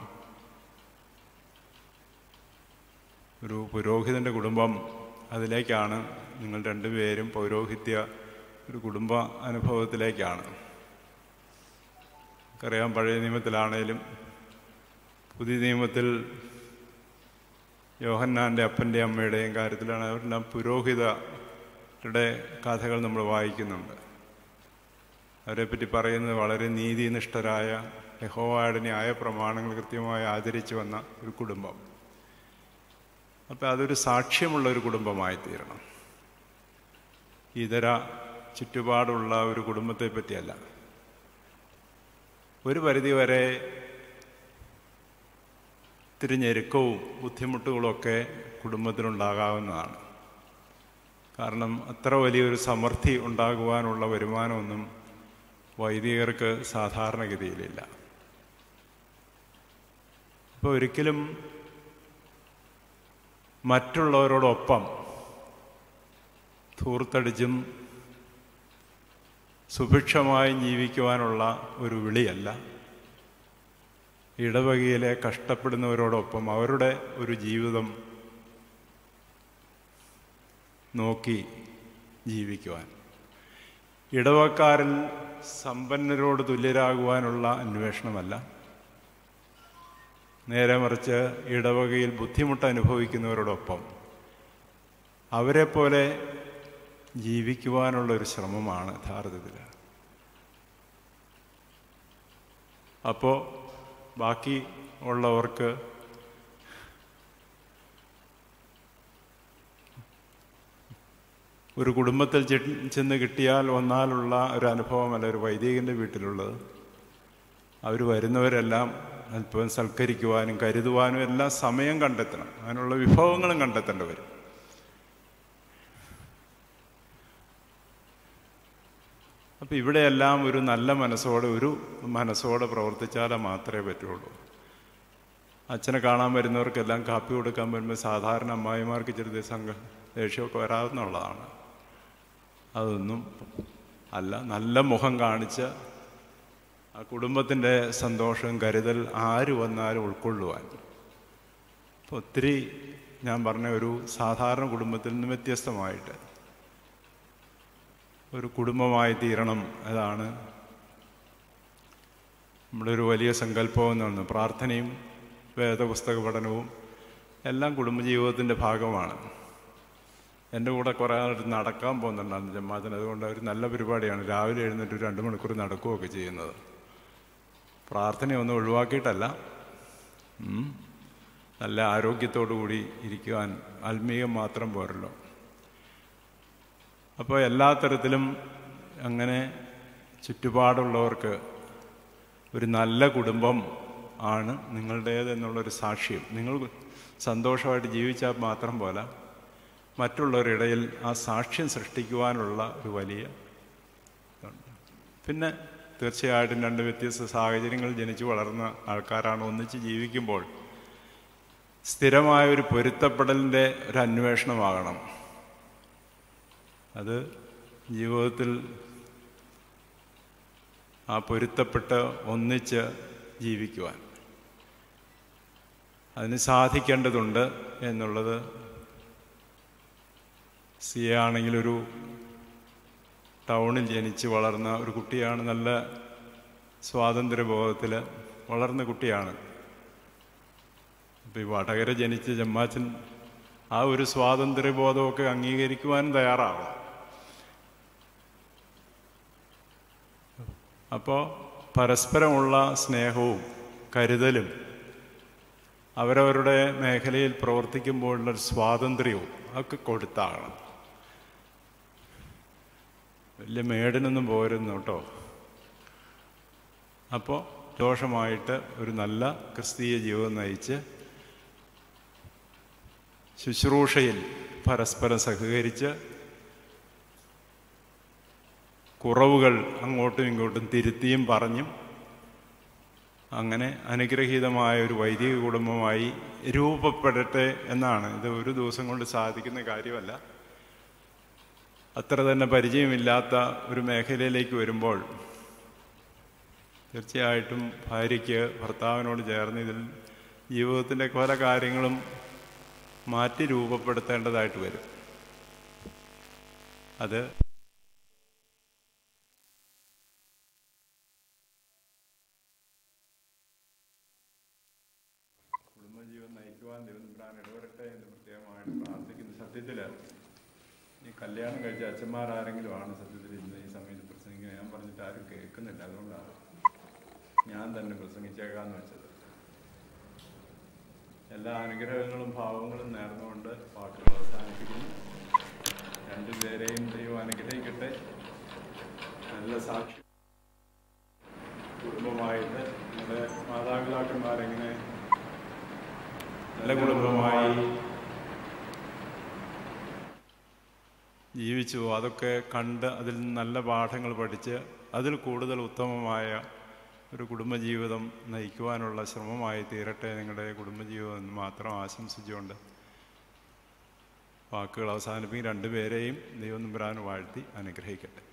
ഒരു പുരോഹിതൻ്റെ കുടുംബം അതിലേക്കാണ് നിങ്ങൾ രണ്ടുപേരും പൗരോഹിത്യ ഒരു കുടുംബ അനുഭവത്തിലേക്കാണ് നമുക്കറിയാം പഴയ നിയമത്തിലാണേലും പുതിയ നിയമത്തിൽ യോഹന്നാൻ്റെ അപ്പൻ്റെ അമ്മയുടെയും കാര്യത്തിലാണ് അവരെല്ലാം പുരോഹിതരുടെ കഥകൾ നമ്മൾ വായിക്കുന്നുണ്ട് അവരെപ്പറ്റി പറയുന്നത് വളരെ നീതിനിഷ്ഠരായ യഹോവായുടെ ന്യായ പ്രമാണങ്ങൾ കൃത്യമായി ആചരിച്ചു വന്ന ഒരു കുടുംബം അപ്പം അതൊരു സാക്ഷ്യമുള്ള ഒരു കുടുംബമായി തീരണം ഇതര ചുറ്റുപാടുള്ള ഒരു കുടുംബത്തെ പറ്റിയല്ല ഒരു പരിധി വരെ ഇത്തിരി ഞെരുക്കവും ബുദ്ധിമുട്ടുകളൊക്കെ കുടുംബത്തിനുണ്ടാകാവുന്നതാണ് കാരണം അത്ര വലിയൊരു സമൃദ്ധി ഉണ്ടാകുവാനുള്ള വരുമാനമൊന്നും വൈദികർക്ക് സാധാരണഗതിയിലില്ല അപ്പോൾ ഒരിക്കലും മറ്റുള്ളവരോടൊപ്പം ധൂർത്തടിച്ചും സുഭിക്ഷമായി ജീവിക്കുവാനുള്ള ഒരു വിളിയല്ല ഇടവകയിലെ കഷ്ടപ്പെടുന്നവരോടൊപ്പം അവരുടെ ഒരു ജീവിതം നോക്കി ജീവിക്കുവാൻ ഇടവക്കാരിൽ സമ്പന്നരോട് തുല്യരാകുവാനുള്ള അന്വേഷണമല്ല നേരെ മറിച്ച് ഇടവകയിൽ ബുദ്ധിമുട്ട് അനുഭവിക്കുന്നവരോടൊപ്പം അവരെപ്പോലെ ജീവിക്കുവാനുള്ള ഒരു ശ്രമമാണ് യഥാർത്ഥത്തിൽ അപ്പോൾ ബാക്കി ഉള്ളവർക്ക് ഒരു കുടുംബത്തിൽ ചെ- ചെന്ന് കിട്ടിയാൽ വന്നാലുള്ള ഒരു അനുഭവമല്ല ഒരു വൈദികൻ്റെ വീട്ടിലുള്ളത് അവർ വരുന്നവരെല്ലാം അല്പം സൽക്കരിക്കുവാനും കരുതുവാനും എല്ലാം സമയം കണ്ടെത്തണം അതിനുള്ള വിഭവങ്ങളും കണ്ടെത്തേണ്ടി വരും അപ്പം ഇവിടെയെല്ലാം ഒരു നല്ല മനസ്സോടെ ഒരു മനസ്സോടെ പ്രവർത്തിച്ചാലേ മാത്രമേ പറ്റുള്ളൂ അച്ഛനെ കാണാൻ വരുന്നവർക്കെല്ലാം കാപ്പി കൊടുക്കാൻ വരുമ്പോൾ സാധാരണ അമ്മായിമാർക്ക് ചെറിയ സംഘ ദേഷ്യമൊക്കെ വരാവുന്നുള്ളതാണ് അതൊന്നും അല്ല നല്ല മുഖം കാണിച്ച് ആ കുടുംബത്തിൻ്റെ സന്തോഷം കരുതൽ ആര് വന്നാലും ഉൾക്കൊള്ളുവാൻ അപ്പോൾ ഒത്തിരി ഞാൻ പറഞ്ഞ ഒരു സാധാരണ കുടുംബത്തിൽ നിന്ന് വ്യത്യസ്തമായിട്ട് ഒരു കുടുംബമായി തീരണം അതാണ് നമ്മുടെ ഒരു വലിയ സങ്കല്പം എന്നാണ് പ്രാർത്ഥനയും വേദപുസ്തക പഠനവും എല്ലാം കുടുംബജീവിതത്തിൻ്റെ ഭാഗമാണ് എൻ്റെ കൂടെ കുറേ ആൾ നടക്കാൻ പോകുന്നുണ്ടായിരുന്നു ജമ്മാത്തിന് അതുകൊണ്ട് ഒരു നല്ല പരിപാടിയാണ് രാവിലെ എഴുന്നേറ്റ് ഒരു രണ്ട് മണിക്കൂർ നടക്കുകയൊക്കെ ചെയ്യുന്നത് പ്രാർത്ഥനയൊന്നും ഒഴിവാക്കിയിട്ടല്ല ഉം. നല്ല ആരോഗ്യത്തോടു കൂടി ഇരിക്കുവാൻ ആത്മീയം മാത്രം പോരല്ലോ അപ്പോൾ എല്ലാ തരത്തിലും അങ്ങനെ ചുറ്റുപാടുള്ളവർക്ക് ഒരു നല്ല കുടുംബം ആണ് നിങ്ങളുടേത് എന്നുള്ളൊരു സാക്ഷ്യം നിങ്ങൾ സന്തോഷമായിട്ട് ജീവിച്ചാൽ മാത്രം പോലെ മറ്റുള്ളവരുടെ ഇടയിൽ ആ സാക്ഷ്യം സൃഷ്ടിക്കുവാനുള്ള ഒരു വലിയ ഇതുണ്ട് പിന്നെ തീർച്ചയായിട്ടും രണ്ട് വ്യത്യസ്ത സാഹചര്യങ്ങളിൽ ജനിച്ചു വളർന്ന ആൾക്കാരാണ് ഒന്നിച്ച് ജീവിക്കുമ്പോൾ സ്ഥിരമായ ഒരു പൊരുത്തപ്പെടലിൻ്റെ ഒരു അന്വേഷണമാകണം അത് ജീവിതത്തിൽ ആ പൊരുത്തപ്പെട്ട് ഒന്നിച്ച് ജീവിക്കുവാൻ അതിന് സാധിക്കേണ്ടതുണ്ട് എന്നുള്ളത് സി എ ആണെങ്കിലൊരു ടൗണിൽ ജനിച്ച് വളർന്ന ഒരു കുട്ടിയാണ് നല്ല സ്വാതന്ത്ര്യബോധത്തിൽ വളർന്ന കുട്ടിയാണ് അപ്പോൾ ഈ വടകര ജനിച്ച ജമ്മാച്ചൻ ആ ഒരു സ്വാതന്ത്ര്യബോധമൊക്കെ അംഗീകരിക്കുവാനും തയ്യാറാവണം അപ്പോൾ പരസ്പരമുള്ള സ്നേഹവും കരുതലും അവരവരുടെ മേഖലയിൽ പ്രവർത്തിക്കുമ്പോഴുള്ള ഒരു സ്വാതന്ത്ര്യവും ഒക്കെ കൊടുത്താകണം വലിയ മേടിനൊന്നും പോരുന്നു കേട്ടോ അപ്പോൾ ദോഷമായിട്ട് ഒരു നല്ല ക്രിസ്തീയ ജീവിതം നയിച്ച് ശുശ്രൂഷയിൽ പരസ്പരം സഹകരിച്ച് കുറവുകൾ അങ്ങോട്ടും ഇങ്ങോട്ടും തിരുത്തിയും പറഞ്ഞും അങ്ങനെ അനുഗ്രഹീതമായ ഒരു വൈദിക കുടുംബമായി രൂപപ്പെടട്ടെ എന്നാണ് ഇത് ഒരു ദിവസം കൊണ്ട് സാധിക്കുന്ന കാര്യമല്ല അത്ര തന്നെ പരിചയമില്ലാത്ത ഒരു മേഖലയിലേക്ക് വരുമ്പോൾ തീർച്ചയായിട്ടും ഭാര്യയ്ക്ക് ഭർത്താവിനോട് ചേർന്ന് ഇതിൽ ജീവിതത്തിൻ്റെ പല കാര്യങ്ങളും മാറ്റി രൂപപ്പെടുത്തേണ്ടതായിട്ട് വരും അത് കുടുംബജീവൻ നയിക്കുവാൻ തിരുവനന്തപുരം ഇടവരട്ടെ എന്ന് പ്രത്യേകമായിട്ട് പ്രാർത്ഥിക്കുന്നു സത്യത്തിൽ ഈ കല്യാണം കഴിച്ച അച്ഛന്മാരാരെങ്കിലും ആണ് സത്യത്തിൽ ഇന്ന് ഈ സമയത്ത് പ്രസംഗിക്കുന്നത് ഞാൻ പറഞ്ഞിട്ട് ആരും കേൾക്കുന്നില്ല അതുകൊണ്ടാണ് ഞാൻ തന്നെ പ്രസംഗിച്ചേക്കാന്ന് വെച്ചത് എല്ലാ അനുഗ്രഹങ്ങളും ഭാവങ്ങളും നേർന്നുകൊണ്ട് വാക്കുകൾ അവസാനിപ്പിക്കുന്നു രണ്ടുപേരെയും ദൈവം അനുഗ്രഹിക്കട്ടെ നല്ല സാക്ഷി കുടുംബമായിട്ട് നമ്മുടെ മാതാപിതാക്കന്മാരെങ്ങനെ നല്ല കുടുംബമായി ജീവിച്ചു അതൊക്കെ കണ്ട് അതിൽ നിന്ന് നല്ല പാഠങ്ങൾ പഠിച്ച് അതിൽ കൂടുതൽ ഉത്തമമായ ഒരു കുടുംബജീവിതം നയിക്കുവാനുള്ള ശ്രമമായി തീരട്ടെ നിങ്ങളുടെ കുടുംബജീവിതം എന്ന് മാത്രം ആശംസിച്ചുകൊണ്ട് വാക്കുകൾ അവസാനിപ്പിക്കും രണ്ടുപേരെയും ദൈവം നമ്പുരാൻ വാഴ്ത്തി അനുഗ്രഹിക്കട്ടെ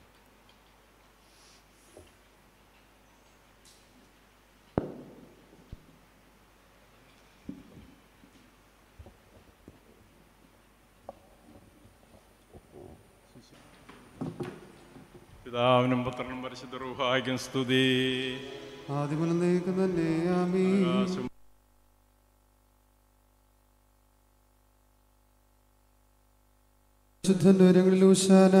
പിതാവിനും പുത്രനും പരിശുദ്ധ റൂഹായ്ക്കും സ്തുതി ആദ്യമുല നീക്കം തന്നെ ആമീ ആകാശം ശുദ്ധന്റെ ഉയരങ്ങളിൽ ഊശാന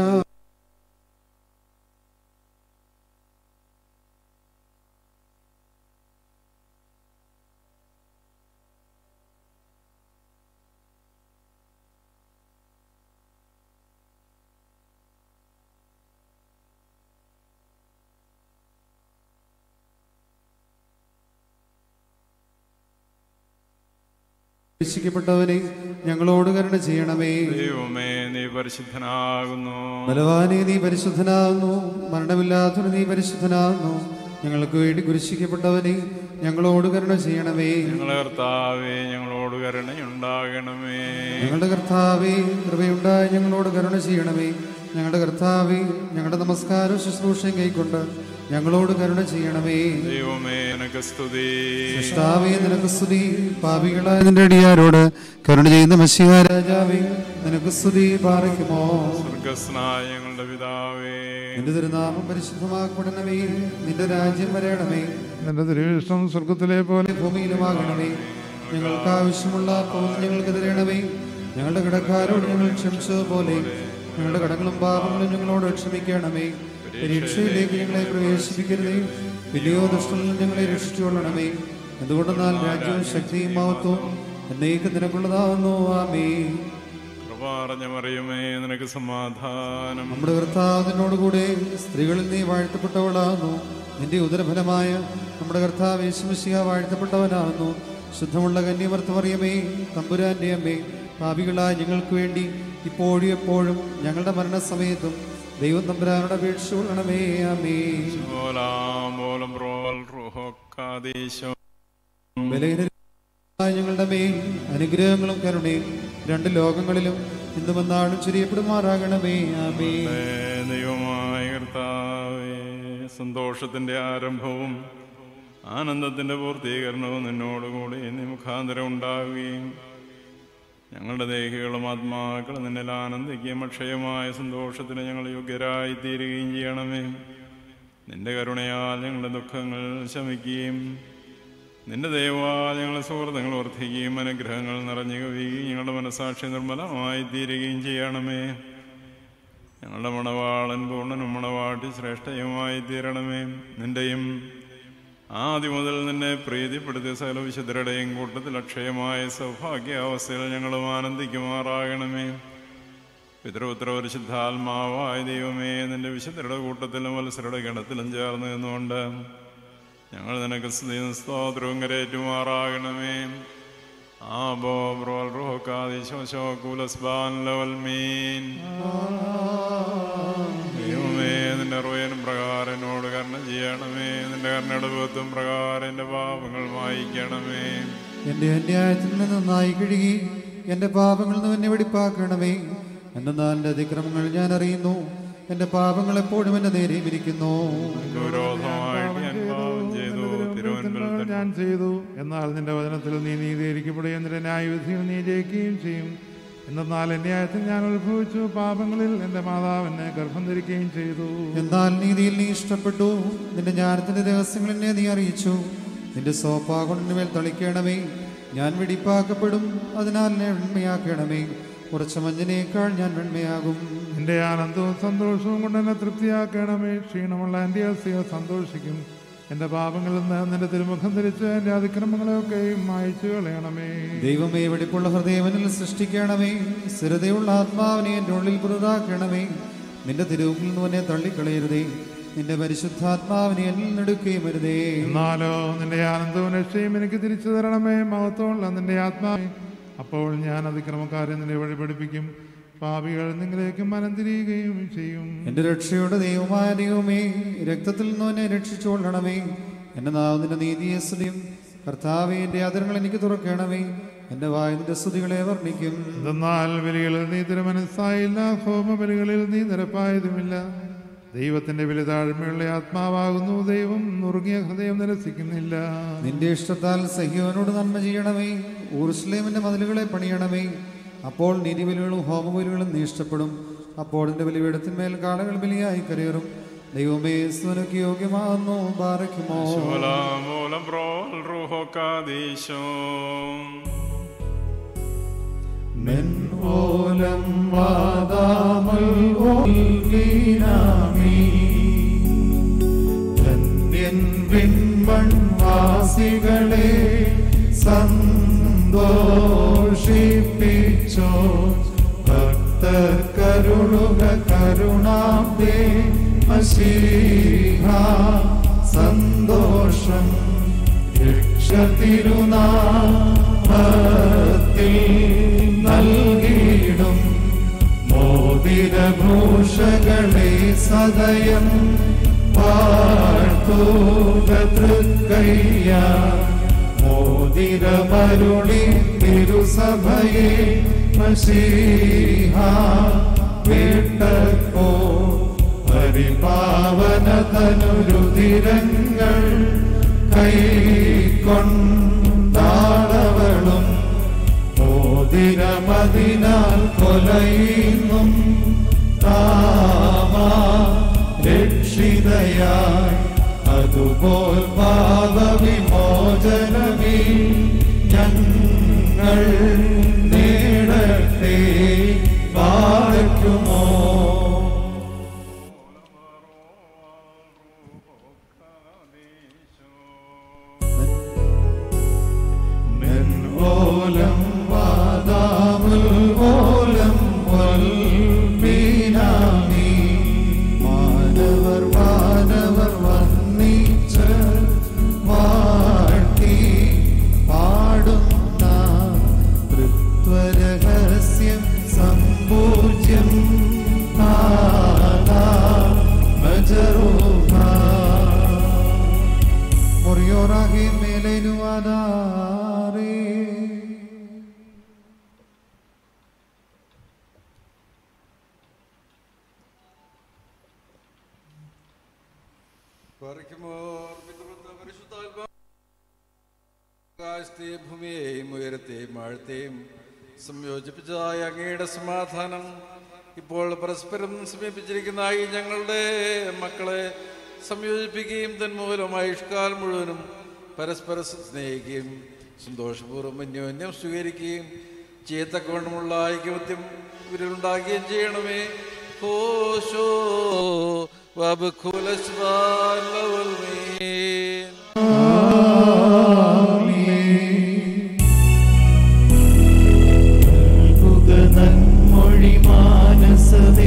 രക്ഷിക്കപ്പെട്ടവനെ ഞങ്ങളോട് കരുണ ചെയ്യണമേ ദൈവമേ നീ പരിശുദ്ധനാകുന്നു ബലവാനെ നീ പരിശുദ്ധനാകുന്നു മരണമില്ലാത്തവന് നീ പരിശുദ്ധനാകുന്നു ഞങ്ങൾക്ക് വേണ്ടി കുരിശിക്കപ്പെട്ടവനെ ഞങ്ങളോട് കരുണ ചെയ്യണമേ ഞങ്ങളെ കർത്താവേ ഞങ്ങളോട് കരുണയുണ്ടാകണമേ ഞങ്ങളുടെ കർത്താവേ കൃപയുണ്ടായി ഞങ്ങളോട് കരുണ ചെയ്യണമേ ഞങ്ങളുടെ കർത്താവേ ഞങ്ങളുടെ നമസ്കാരവും ശുശ്രൂഷയും കൈക്കൊണ്ട് ഞങ്ങളോട് കരുണ ചെയ്യണമേ ദൈവമേ നിനക്ക് സ്തുതി സൃഷ്ടാവേ നിനക്ക് സ്തുതി പാപികളായ നിന്റെ അടിയാരോട് കരുണ ചെയ്യുന്ന മഷിഹ രാജാവേ നിനക്ക് സ്തുതി പാറയ്ക്കുമോ സ്വർഗസ്നായ ഞങ്ങളുടെ പിതാവേ നിന്റെ തിരുനാമം പരിശുദ്ധമാക്കപ്പെടണമേ നിന്റെ രാജ്യം വരയണമേ നിന്റെ തിരുവിഷ്ടം സ്വർഗത്തിലെ പോലെ ഭൂമിയിലുമാകണമേ ഞങ്ങൾക്ക് ആവശ്യമുള്ള പോലും ഞങ്ങൾക്ക് തരണമേ ഞങ്ങളുടെ കടക്കാരോട് ഞങ്ങൾ ക്ഷമിച്ചതുപോലെ ഞങ്ങളുടെ കടങ്ങളും പാപങ്ങളും ഞങ്ങളോട് ക്ഷമിക്കണമേ പരീക്ഷയിലേക്ക് ഞങ്ങളെ പ്രവേശിപ്പിക്കരുതേ വലിയോ ദുഷ്ടങ്ങളിൽ നിന്ന് ഞങ്ങളെ രക്ഷിച്ചുകൊള്ളണമേ എന്തുകൊണ്ടെന്നാൽ രാജ്യവും ശക്തിയും മഹത്വവും എന്നേക്ക് നിനക്കുള്ളതാവുന്നു ആമേ കൃപാറഞ്ഞ മറിയമേ നിനക്ക് സമാധാനം നമ്മുടെ കർത്താവ് നിന്നോടുകൂടെ സ്ത്രീകളിൽ നീ വാഴ്ത്തപ്പെട്ടവളാകുന്നു നിന്റെ ഉദരഫലമായ നമ്മുടെ കർത്താവ് യേശുമിശിഹ വാഴ്ത്തപ്പെട്ടവനാകുന്നു ശുദ്ധമുള്ള കന്യമർത്തമറിയമേ തമ്പുരാന്റെ അമ്മേ പാപികളായ ഞങ്ങൾക്ക് വേണ്ടി ഇപ്പോഴും എപ്പോഴും ഞങ്ങളുടെ മരണസമയത്തും ദൈവം തമ്പുരാനോട് അപേക്ഷ കൊള്ളണമേ ആമേ ഓലാമ്പോലം റോൽ റുഹോക്കാദീശോ ബലഹീനരായ ഞങ്ങളുടെ മേൽ അനുഗ്രഹങ്ങളും കരുണയും രണ്ട് ലോകങ്ങളിലും ഇന്നും എന്നാളും ചുരിയപ്പെടുമാറാകണമേ ആമേ ദൈവമായ കർത്താവേ സന്തോഷത്തിന്റെ ആരംഭവും ആനന്ദത്തിന്റെ പൂർത്തീകരണവും നിന്നോടുകൂടി നീ മുഖാന്തരം ഉണ്ടാവുകയും ഞങ്ങളുടെ ദേഹികളും ആത്മാക്കളും നിന്നിൽ ആനന്ദിക്കുകയും അക്ഷയമായ സന്തോഷത്തിന് ഞങ്ങൾ യോഗ്യരായി തീരുകയും ചെയ്യണമേ നിന്റെ കരുണയാൽ ഞങ്ങളുടെ ദുഃഖങ്ങൾ ശമിക്കുകയും നിന്റെ ദയവാൽ ഞങ്ങളുടെ സുഹൃത്തുക്കൾ വർദ്ധിക്കുകയും അനുഗ്രഹങ്ങൾ നിറഞ്ഞു കവിയുകയും ഞങ്ങളുടെ മനസാക്ഷി നിർമ്മലമായി തീരുകയും ചെയ്യണമേ ഞങ്ങളുടെ മണവാളൻ പൂർണ്ണനും മണവാട്ടി ശ്രേഷ്ഠയുമായി തീരണമേ നിന്റെയും ആദ്യം മുതൽ നിന്നെ പ്രീതിപ്പെടുത്തിയ സകല വിശുദ്ധരുടെയും കൂട്ടത്തിൽ അക്ഷയമായ സൗഭാഗ്യാവസ്ഥയിൽ ഞങ്ങളും ആനന്ദിക്കുമാറാകണമേ പിതൃപുത്ര പരിശുദ്ധാത്മാവായ ദൈവമേ നിന്റെ വിശുദ്ധരുടെ കൂട്ടത്തിലും മത്സരുടെ ഗണത്തിലും ചേർന്ന് നിന്നുകൊണ്ട് ഞങ്ങൾ നിനക്ക് സ്തുതിയും സ്തോത്രവും കരേറ്റുമാറാകണമേ ആബോ ബ്രോൽ റോക്കാദിശോ ശോകൂലസ്ബാൻ ലവൽ മീൻ ദൈവമേ നിന്റെ അറിവനും പ്രകാരം എന്നോട് കരുണ ചെയ്യണമേ നിന്റെ കരുണയുടെ ബോധം പ്രകാരം എൻ്റെ പാപങ്ങൾ വായിക്കണമേ എന്റെ അന്യായത്തിൽ നിന്ന് നന്നായി കഴുകി എന്റെ പാപങ്ങളിൽ നിന്ന് എന്നെ വെടിപ്പാക്കണമേ എന്നാൽ എന്റെ അതിക്രമങ്ങൾ ഞാൻ അറിയുന്നു എന്റെ പാപങ്ങൾ എപ്പോഴും എന്റെ നേരെയും ഇരിക്കുന്നു വിരോധമായിട്ട് ഞാൻ പാപം ചെയ്തു തിരുവൻപിൽ ഞാൻ ചെയ്തു എന്നാൽ നിന്റെ വചനത്തിൽ നീ നീതീകരിക്കപ്പെടുകയും നിന്റെ ന്യായവിധിയിൽ നീ ജയിക്കുകയും ചെയ്യും എന്നാൽ ന്യായത്തിൽ ഞാൻ ഉത്ഭവിച്ചു പാപങ്ങളിൽ എൻ്റെ മാതാവ് എന്നെ ഗർഭം ധരിക്കുകയും ചെയ്തു എന്നാൽ നീതിയിൽ നീ ഇഷ്ടപ്പെട്ടു നിന്റെ ജ്ഞാനത്തിന്റെ രഹസ്യങ്ങൾ എന്നെ നീ അറിയിച്ചു നിന്റെ സോപ്പാ കൊണ്ട് മേൽ തളിക്കണമേ ഞാൻ വെടിപ്പാക്കപ്പെടും അതിനാൽ എന്നെ വെണ്മയാക്കണമേ കുറച്ച് മഞ്ഞിനേക്കാൾ ഞാൻ വെണ്മയാകും നിന്റെ ആനന്ദവും സന്തോഷവും കൊണ്ട് എന്നെ തൃപ്തിയാക്കണമേ ക്ഷീണമുള്ള എൻ്റെ അസ്ഥികൾ സന്തോഷിക്കും എൻ്റെ പാപങ്ങളിൽ നിന്ന് നിന്റെ തിരുമുഖം ധരിച്ച് എൻ്റെ അതിക്രമങ്ങളെയൊക്കെയും മായച്ചു കളയണമേ ദൈവമേ വെടിപ്പുള്ള ഹൃദയവനിൽ സൃഷ്ടിക്കണമേ സ്ഥിരതയുള്ള ആത്മാവിനെ എൻ്റെ ഉള്ളിൽ പുതുതാക്കണമേ നിന്റെ തിരുവിൽ നിന്ന് എന്നെ തള്ളിക്കളയരുതേ നിന്റെ പരിശുദ്ധാത്മാവിനെ എന്നിൽ നെടുക്കുകയും വരുതേ എന്നാലോ നിന്റെ ആനന്ദവും രക്ഷയും എനിക്ക് തിരിച്ചു തരണമേ മഹത്വമുള്ള നിന്റെ ആത്മാവേ അപ്പോൾ ഞാൻ അതിക്രമക്കാരെ നിന്നെ വഴി പഠിപ്പിക്കും പാപികൾ നിങ്ങളിലേക്ക് മനം തിരിയുകയും ചെയ്യും എന്റെ രക്ഷയുടെ ദൈവമായ ദൈവമേ രക്തത്തിൽ നിന്ന് എന്നെ രക്ഷിച്ചുകൊള്ളണമേ എന്റെ നാവ് നിന്റെ നീതിയെ സ്തുതിയും കർത്താവേ എന്റെ ആദരങ്ങൾ എനിക്ക് തുറക്കണമേ എന്റെ വായതിന്റെ സ്തുതികളെ വർണ്ണിക്കും എന്തെന്നാൽ ബലികളിൽ നീ തിരുമനസ്സായില്ല ഹോമബലികളിൽ നീ നിരപ്പായതുമില്ല ദൈവത്തിന്റെ വില താഴ്മയുള്ള ആത്മാവാകുന്നു ദൈവം നുറുങ്ങിയ ഹൃദയം നിരസിക്കുന്നില്ല നിന്റെ ഇഷ്ടത്താൽ സഹ്യോനോട് നന്മ ചെയ്യണമേ ഊർസ്ലേമിന്റെ മതിലുകളെ പണിയണമേ അപ്പോൾ നീതിബലികളും ഹോമബലികളും നീ ഇഷ്ടപ്പെടും അപ്പോൾ നിന്റെ ബലിപീഠത്തിന്മേൽ കാളകൾ ബലിയായി കരയേറും ദൈവമേ സ്തുനക്ക് യോഗ്യമാകുന്നു പാറയ്ക്കുമോ മൂലം പ്രോൽ റുഹോക്കാദീശോ മെൻഓലം വാദാമുൽ ഓൽഗീനാമി ധന്യൻ വിൺമൺവാസികളെ സന്തോഷിപ്പിച്ചോ ഭക്തർ കരുളുക കരുണാബ്ദേ മശീഹ സന്തോഷം രക്ഷതിരുനാമത്തിൽ നാമത്തിൽ നൽകിയിടും മോതിരഭൂഷകളെ സദയം പാഴ്ത്തൂക തൃക്കയ്യ മോതിരമരുളി തിരുസഭയെ മഷീഹ വിട്ടപ്പോ പരിപാവന തനുരുതിരങ്ങൾ കൈക്കൊണ്ടാളവളും മോതിരമതിനാൽ കൊലയുന്നും താമാ രക്ഷിതയായി അതുപോൽ പാപവിമോചനമേ ഞങ്ങൾ നേടട്ടെ പാർക്കുമോ ഓലം വാദാമുൽ ഓലം വൽമീനാമി മാനവർ വാനവർ വന്നിച്ച് വാഴ്ത്തി പാടുന്ന തൃത്വരഹസ്യം സമ്പൂജ്യം നാദാ മജറൂഹ Morioragi melenu adare. ആകാശത്തെയും ഭൂമിയെയും ഉയരത്തെയും ആഴത്തെയും സംയോജിപ്പിച്ചതായ അങ്ങയുടെ സമാധാനം ഇപ്പോൾ പരസ്പരം സമീപിച്ചിരിക്കുന്ന ഈ ഞങ്ങളുടെ മക്കളെ സംയോജിപ്പിക്കുകയും തന്മൂലമായി ഇഷ്കാലം മുഴുവനും പരസ്പരം സ്നേഹിക്കുകയും സന്തോഷപൂർവ്വം അന്യോന്യം സ്വീകരിക്കുകയും ചെയ്യത്തക്കവണ്ണമുള്ള ഐക്യമത്യം ഇവരിലുണ്ടാക്കുകയും ചെയ്യണമേ ഹോശോ വബുഖുലസ്വാൻ ലവൽമീൻ മൊഴി മാനസതേ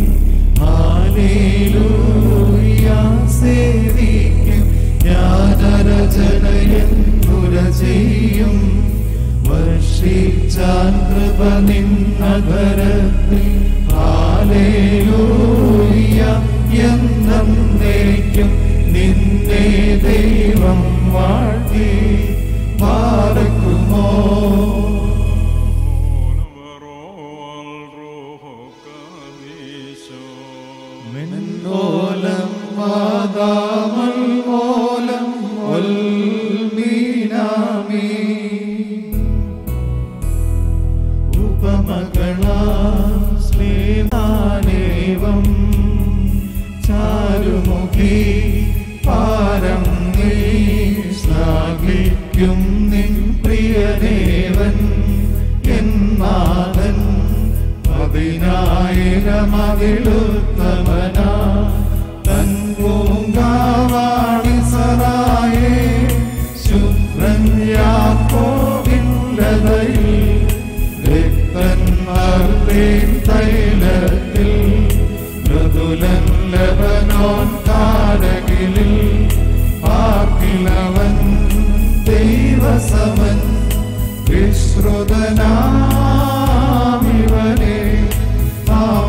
ഹാലേലൂയ സേവിക്കും ജ്ഞാനരചനയെന്നുര ചെയ്യും വർഷിച്ചാൻ കൃപ നിന്നകരത്തിൽ ഹാലേലൂയ എന്നേക്കും നിന്നെ ദൈവം വാഴ്ത്തി പാർക്കുമോ മിന്നോലം വാദാമൽ മോലം ഒൽമീനാമി ഉപമകളാ ശ്രീമാനേവം ചാരുമുഖി പാരം നീ ശ്ലാഘിക്കും നിൻ പ്രിയദേവൻ എന്നാഥൻ പതിനായിരമതിലുത്തമന തൻ പൂങ്കാവാണി സറായേ ശുഭ്രൻ യാക്കോവില്ലതയിൽ രക്തൻ അർത്തേൻ തൈലത്തിൽ മൃദുലൻ ലബനോൻ കാരകിലിൽ പാർക്കിലവൻ ദൈവസമൻ വിശ്രുതനാമിവനെ നാം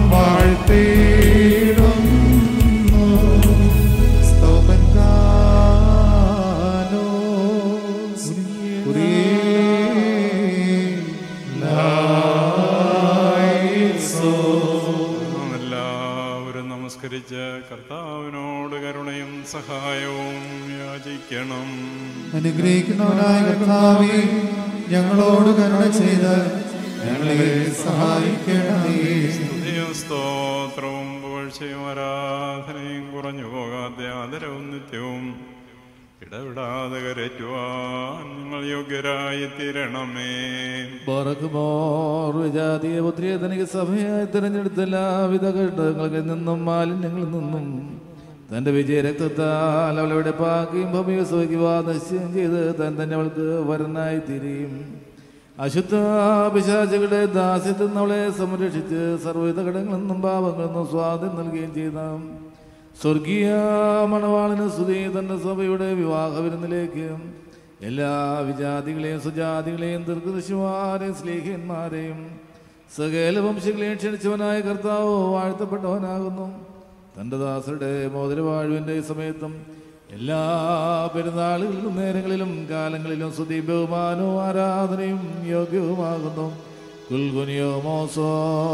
വാഴ്ത്തിയിടുന്നു സ്തോമൻ ഗാനോസ് നാം എല്ലാവരും നമസ്കരിച്ച് കർത്താവിനോട് കരുണയും സഹായവും യാചിക്കണം അനുഗ്രഹിക്കുന്നവനായ കർത്താവേ ഞങ്ങളോട് കരുണ ചെയ്ത് ഞങ്ങളെ സഹായിക്കണമേ സ്തുതിയും സ്തോത്രവും പുകഴ്ചയും ആരാധനയും കുറഞ്ഞു പോകാതെ ആദരവും നിത്യവും ഇടവിടാതെ കരറ്റുവാൻ നിങ്ങൾ യോഗ്യരായി തീരണമേ ബറക്കുമോർ വിജാതീയ പുത്രിയെ തനിക്ക് സഭയായി തിരഞ്ഞെടുത്ത എല്ലാവിധ ഘട്ടങ്ങളിൽ നിന്നും മാലിന്യങ്ങളിൽ നിന്നും തന്റെ വിജയ രക്തത്താൽ അവളുടെ പാക്കിയും ഭൂമിയെ സുഖിക്കുവാ നിശ്ചയം ചെയ്ത് താൻ തന്നെ അവൾക്ക് വരനായി തീരും അശുദ്ധ പിശാചുകളുടെ ദാസ്യത്തിൽ നിന്ന് അവളെ സംരക്ഷിച്ച് സർവ്വവിധ ഘടകങ്ങളിൽ നിന്നും പാപങ്ങളിൽ നിന്നും സ്വാധീനം നൽകുകയും ചെയ്ത സ്വർഗീയ മണവാളിന് സ്തുതി തന്റെ സഭയുടെ വിവാഹ വിരുന്നിലേക്ക് എല്ലാ വിജാതികളെയും സുജാതികളെയും ദീർഘദശിമാരെയും സ്ലേഹന്മാരെയും സകല വംശങ്ങളെയും ക്ഷണിച്ചവനായ കർത്താവ് വാഴ്ത്തപ്പെട്ടവനാകുന്നു തൻ്റെ ദാസരുടെ മോതിരവാഴുവിൻ്റെ സമയത്തും എല്ലാ പെരുന്നാളുകളിലും നേരങ്ങളിലും കാലങ്ങളിലും സ്തുതി ബഹുമാനവും ആരാധനയും യോഗ്യവുമാകുന്നു കുൽഗുനിയോ മോസോ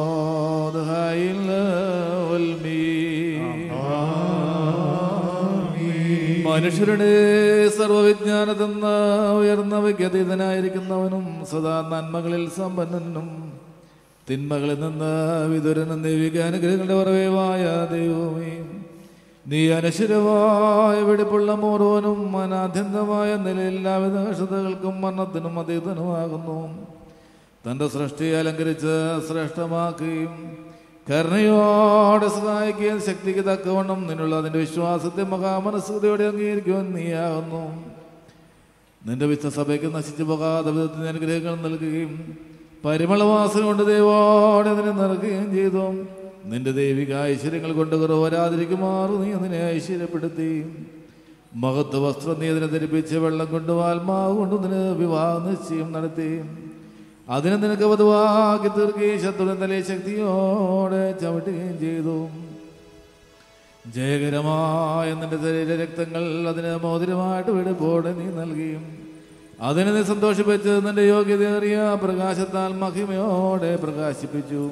മനുഷ്യരുടെ സർവവിജ്ഞാനതെന്ന ഉയർന്ന വ്യക്തീതനായിരിക്കുന്നവനും സദാ നന്മകളിൽ സമ്പന്നനും തിന്മകളിൽ നിന്ന് വിതുരനും ദൈവിക അനുഗ്രഹങ്ങളുടെ ഉറവേവായ ദൈവമേ നീ അനശ്വരമായ വെടിപ്പുള്ള മോറോനും അനാദ്യന്തമായ നിലയിൽ എല്ലാവിധ കഷ്ടതകൾക്കും മരണത്തിനും അതീതനുമാകുന്നു തൻ്റെ സൃഷ്ടിയെ അലങ്കരിച്ച് ശ്രേഷ്ഠമാക്കുകയും കരുണയോടെ സഹായിക്കുകയും ശക്തിക്ക് തക്കവണ്ണം നിന്നുള്ള അതിൻ്റെ വിശ്വാസത്തെ മഹാമനസ്കതയോടെ അംഗീകരിക്കുവാൻ നീയാകുന്നു നിന്റെ വിശ്വസഭയ്ക്ക് നശിച്ചു പോകാത്ത വിധത്തിന് അനുഗ്രഹങ്ങൾ നൽകുകയും പരിമളവാസന കൊണ്ട് ദൈവോടെ അതിനെ നിറക്കുകയും ചെയ്തു നിന്റെ ദൈവിക ഐശ്വര്യങ്ങൾ കൊണ്ട് കുറവ് വരാതിരിക്കുമാറ് നീ അതിനെ ഐശ്വര്യപ്പെടുത്തി മഹത്വ വസ്ത്രം നീ അതിനെ ധരിപ്പിച്ച് വെള്ളം കൊണ്ടും ആത്മാവ് കൊണ്ടും നിന് വിവാഹ നിശ്ചയം നടത്തി അതിനെ നിനക്ക് വധുവാക്കി തീർക്കുകയും ശത്രുവിനെ തലേ ശക്തിയോടെ ചവിട്ടുകയും ചെയ്തു ജയകരമായ നിന്റെ ശരീര രക്തങ്ങൾ അതിന് മോതിരമായിട്ട് വെടുപ്പോടെ നീ നൽകിയും അതിനെ നീ സന്തോഷിപ്പിച്ച് നിന്റെ യോഗ്യതയേറിയ പ്രകാശത്താൽ മഹിമയോടെ പ്രകാശിപ്പിച്ചു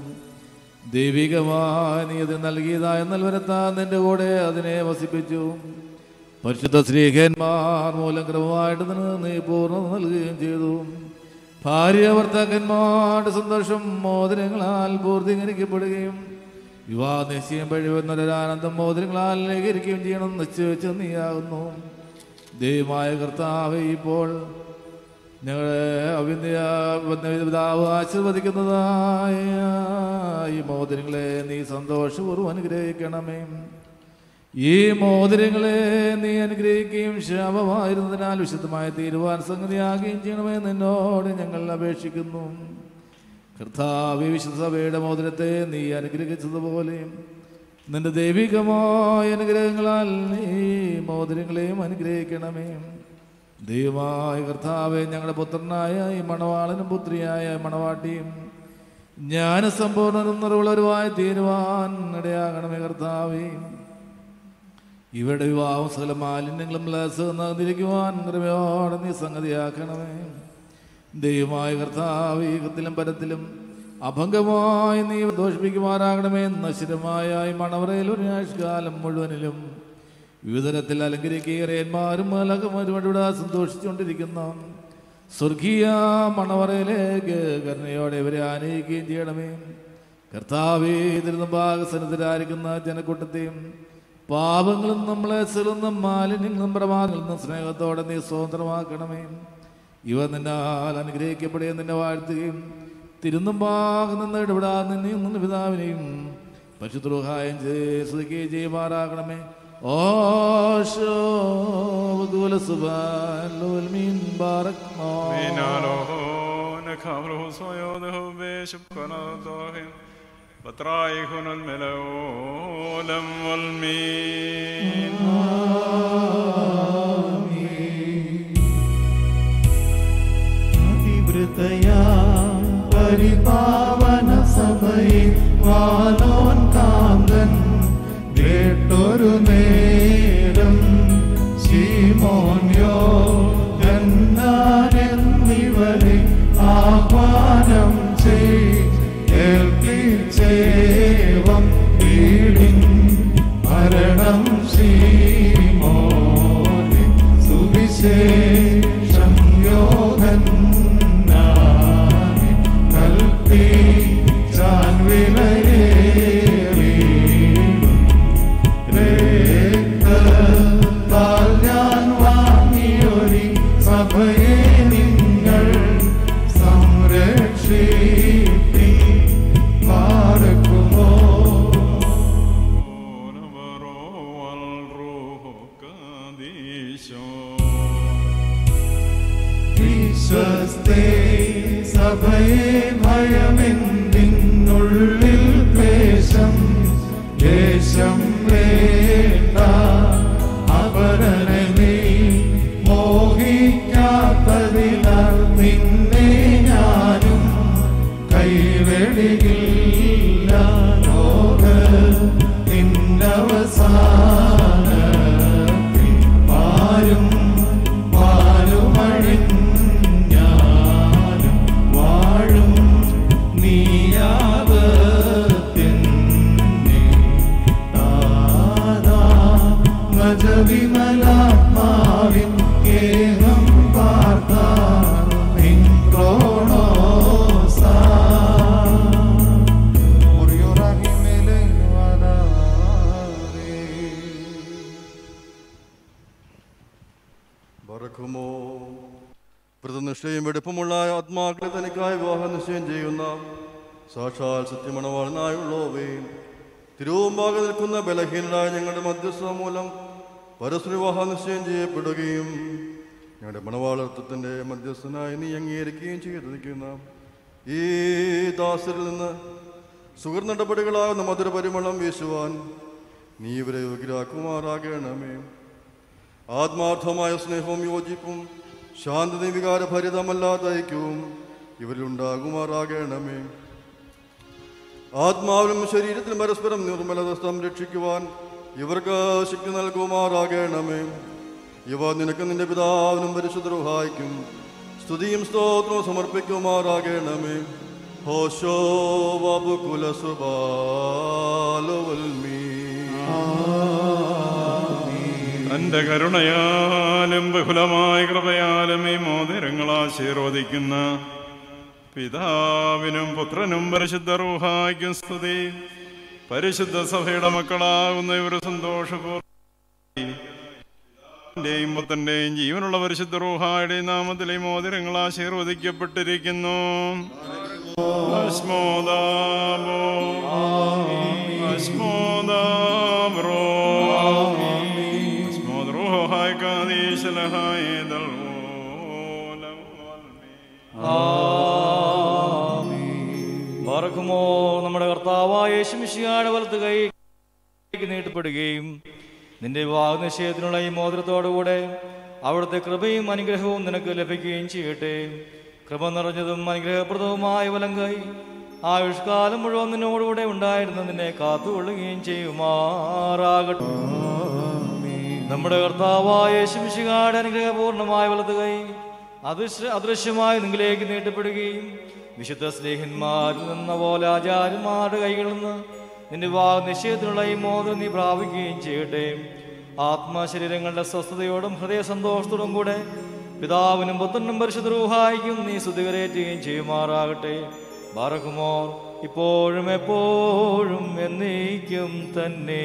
ദൈവികമായ നീ അതിന് നൽകിയതായ നൽവരത്താൽ നിന്റെ കൂടെ അതിനെ വസിപ്പിച്ചു പരിശുദ്ധ ശ്രീഹന്മാർ മൂലം ക്രമമായിട്ട് നിനക്ക് നീ പൂർണ്ണത നൽകുകയും ചെയ്തു ഭാര്യ ഭർത്താക്കന്മാരുടെ സന്തോഷം മോതിരങ്ങളാൽ പൂർത്തീകരിക്കപ്പെടുകയും വിവാഹ നിശ്ചയം വഴിവെന്നൊരാനന്ദം മോതിരങ്ങളാൽ ലേഖരിക്കുകയും ചെയ്യണം നിശ്ചയിച്ച് നീയാകുന്നു ദൈവമായ കർത്താവ് ഇപ്പോൾ ഞങ്ങളെ അവിന്യ പിതാവ് ആശീർവദിക്കുന്നതായ ഈ മോതിരങ്ങളെ നീ സന്തോഷപൂർവ്വം അനുഗ്രഹിക്കണമേ ഈ മോതിരങ്ങളെ നീ അനുഗ്രഹിക്കുകയും ശാപമായിരുന്നതിനാൽ വിശുദ്ധമായ തീരുവാൻ സംഗതിയാകുകയും ചെയ്യണമേ നിന്നോട് ഞങ്ങൾ അപേക്ഷിക്കുന്നു കർത്താവ് ഈ വിശുദ്ധ സഭയുടെ മോതിരത്തെ നീ അനുഗ്രഹിച്ചതുപോലെ നിന്റെ ദൈവികമായ അനുഗ്രഹങ്ങളാൽ നീ മോതിരങ്ങളെയും അനുഗ്രഹിക്കണമേ ദൈവമായ കർത്താവെ ഞങ്ങളുടെ പുത്രനായ ഈ മണവാളനും പുത്രിയായ മണവാട്ടിയും ജ്ഞാനസമ്പൂർണ്ണനും നിറവുള്ളവരുമായി തീരുവാൻ ഇടയാകണമേ കർത്താവേ ഇവരുടെ വിവാഹം സകല മാലിന്യങ്ങളും ലസിരിക്കുവാൻ കൃപയോടെ നീ സംഗതിയാക്കണമേ ദൈവമായ കർത്താവ് ഈ കത്തിലും പരത്തിലും അഭംഗമായി നീ ദോഷിപ്പിക്കുമാറാകണമേ നശ്വരമായ ഈ മണവറയിൽ ഒരു ആഴ്ചകാലം മുഴുവനിലും വിവിധതരത്തിൽ അലങ്കരിക്കുകയന്മാരും മലകമാരും ഇവിടെ സന്തോഷിച്ചുകൊണ്ടിരിക്കുന്ന സ്വർഗീയ മണവറയിലേക്ക് കരുണയോടെ ഇവരെ ആനയിക്കുകയും ചെയ്യണമേ കർത്താവേ തിരുനമ്പാകസനത്തിലായിരിക്കുന്ന ജനക്കൂട്ടത്തെയും പാപങ്ങളും നമ്മളെ ചെറുന്ന മാലിന്യങ്ങളും പ്രമാദങ്ങളിൽ നിന്നും സ്നേഹത്തോടെ നീ സ്വതന്ത്രമാക്കണമേ ഇവ നിന്നാൽ അനുഗ്രഹിക്കപ്പെടുകയും നിന്നെ വാഴ്ത്തുകയും തിരുന്നുമ്പാകെ നിന്ന് ഇടപെടാ നിന്നെയും നിന്ന് പിതാവിനെയും പശുദ്രോഹായം ചെയ്യുകയും ചെയ്യുമാറാകണമേ ഓശോ സുബാൻ ബാറക് Minalo nakhamro soyo de be shukana dohim بطرايخن الملعولم والمين അതിവൃതയാ പരിപാവന സഭയിൽ വാലോൻ കാന്തൻ കേട്ടൊരു നേരം ശീമോന്യോ എന്നിവരെ ആഹ്വാനം ചെയ്ൽപ്പിച്ചേവം വീടിൻ മരണം ശീമോനി സുവിശേഷം യോഹന്നാനി കൽപ്പിച്ചാൻ വിലയേറി രക്തത്താൽ ഞാൻ വാങ്ങിയൊരി സഭയെ നിങ്ങൾ സംരക്ഷിപ്പി പാർക്കുമോ ونبرو والروح قديشو വിശ്വസ്തേ സഭയെ ഭയമെന്തിനുള്ളിൽ ക്ലേശം ദേശം വേണ്ട അപരനെ നീ മോഹിക്കാത്ത അവസാനത്തിൽ പാലും പാലുമഴിഞ്ഞാലും വാഴും നീയാവത്തെന്നെ താതാ ഗജവിമലാത്മാവിൻ കേഹം പാർത്താ നിൻക്രോണോസാ ബറക്കുമോ വ്രതനിഷ്ഠയും വെടുപ്പമുള്ള ആത്മാക്കളെ തനിക്കായി വിവാഹ നിശ്ചയം ചെയ്യുന്ന സാക്ഷാൽ സത്യമണവാളനായുള്ളവേ തിരുവുമ്പാകെ നിൽക്കുന്ന ബലഹീനരായ ഞങ്ങളുടെ മധ്യസ്ഥ മൂലം പരസ്പര വിവാഹ നിശ്ചയം ചെയ്യപ്പെടുകയും ഞങ്ങളുടെ മണവാളത്വത്തിൻ്റെ മധ്യസ്ഥനായി നീ അംഗീകരിക്കുകയും ചെയ്തിരിക്കുന്ന ഈ ദാസരിൽ നിന്ന് സുഹൃ നടപടികളാകുന്ന മധുര പരിമളം വീശുവാൻ നീ ഇവരെ യോഗ്യരാക്കുമാറാകണമേ ആത്മാർത്ഥമായ സ്നേഹവും യോജിപ്പും ശാന്തതയും വികാരഭരിതമല്ലാത്ത ഐക്യവും ഇവരിലുണ്ടാകുമാറാകണമേ ആത്മാവിലും ശരീരത്തിലും പരസ്പരം നിർമ്മലത സംരക്ഷിക്കുവാൻ ഇവർക്ക് ശക്തി നൽകുമാറാകണമേ ഇവ നിനക്ക് നിന്റെ പിതാവിനും പരിശുദ്ധരുഹായിക്കും സ്തുതിയും സ്തോത്രവും സമർപ്പിക്കുമാറാകണമേ ഹോശോ ബാബു കുലസുബാലുവൽമീ തന്റെ കരുണയാലും ബഹുലമായ കൃപയാലും ഈ മോതിരങ്ങൾ ആശീർവദിക്കുന്ന പിതാവിനും പുത്രനും പരിശുദ്ധ റൂഹായ്ക്കും സ്തുതി പരിശുദ്ധ സഭയുടെ മക്കളാകുന്ന ഇവർ സന്തോഷപൂർവ്വം പുത്രന്റെയും ജീവനുള്ള പരിശുദ്ധ റൂഹായുടെയും നാമത്തിൽ ഈ മോതിരങ്ങൾ ആശീർവദിക്കപ്പെട്ടിരിക്കുന്നു അസ്മോദാബോ അസ്മോദാബ്രോ أسمود روحي قديس لها يد الأولى മറക്കുമോ നമ്മുടെ കർത്താവായ യേശുമിശിയുടെ വലത്ത് കൈ നീട്ടപ്പെടുകയും നിന്റെ വിവാഹ നിശ്ചയത്തിനുള്ള ഈ മോതിരത്തോടുകൂടെ അവിടുത്തെ കൃപയും അനുഗ്രഹവും നിനക്ക് ലഭിക്കുകയും ചെയ്യട്ടെ കൃപ നിറഞ്ഞതും അനുഗ്രഹപ്രദവുമായ വലം കൈ ആയുഷ്കാലം മുഴുവൻ നിന്നോടുകൂടെ ഉണ്ടായിരുന്ന നിന്നെ കാത്തുകൊള്ളുകയും ചെയ്യുമാറാകട്ടെ നമ്മുടെ കർത്താവായ യേശുമിശിഹായുടെ അനുഗ്രഹപൂർണമായ വലത് കൈ അദൃശ്യ അദൃശ്യമായി നിങ്ങളിലേക്ക് നീട്ടപ്പെടുകയും വിശുദ്ധ സ്നേഹന്മാരിൽ നിന്ന പോലെ ആചാര്യന്മാരുടെ കൈകളിൽ നിന്ന് നിന്റെ വിവാഹ നിശ്ചയത്തിനുള്ള ഈ മോദം നീ പ്രാപിക്കുകയും ചെയ്യട്ടെ ആത്മശരീരങ്ങളുടെ സ്വസ്ഥതയോടും ഹൃദയ സന്തോഷത്തോടും കൂടെ പിതാവിനും പുത്രനും പരിശുദ്ധ റൂഹായിക്കും നീ സ്തുതികരേറ്റുകയും ചെയ്യുമാറാകട്ടെ ബാറക്കുമോർ ഇപ്പോഴും എപ്പോഴും എന്നേക്കും തന്നെ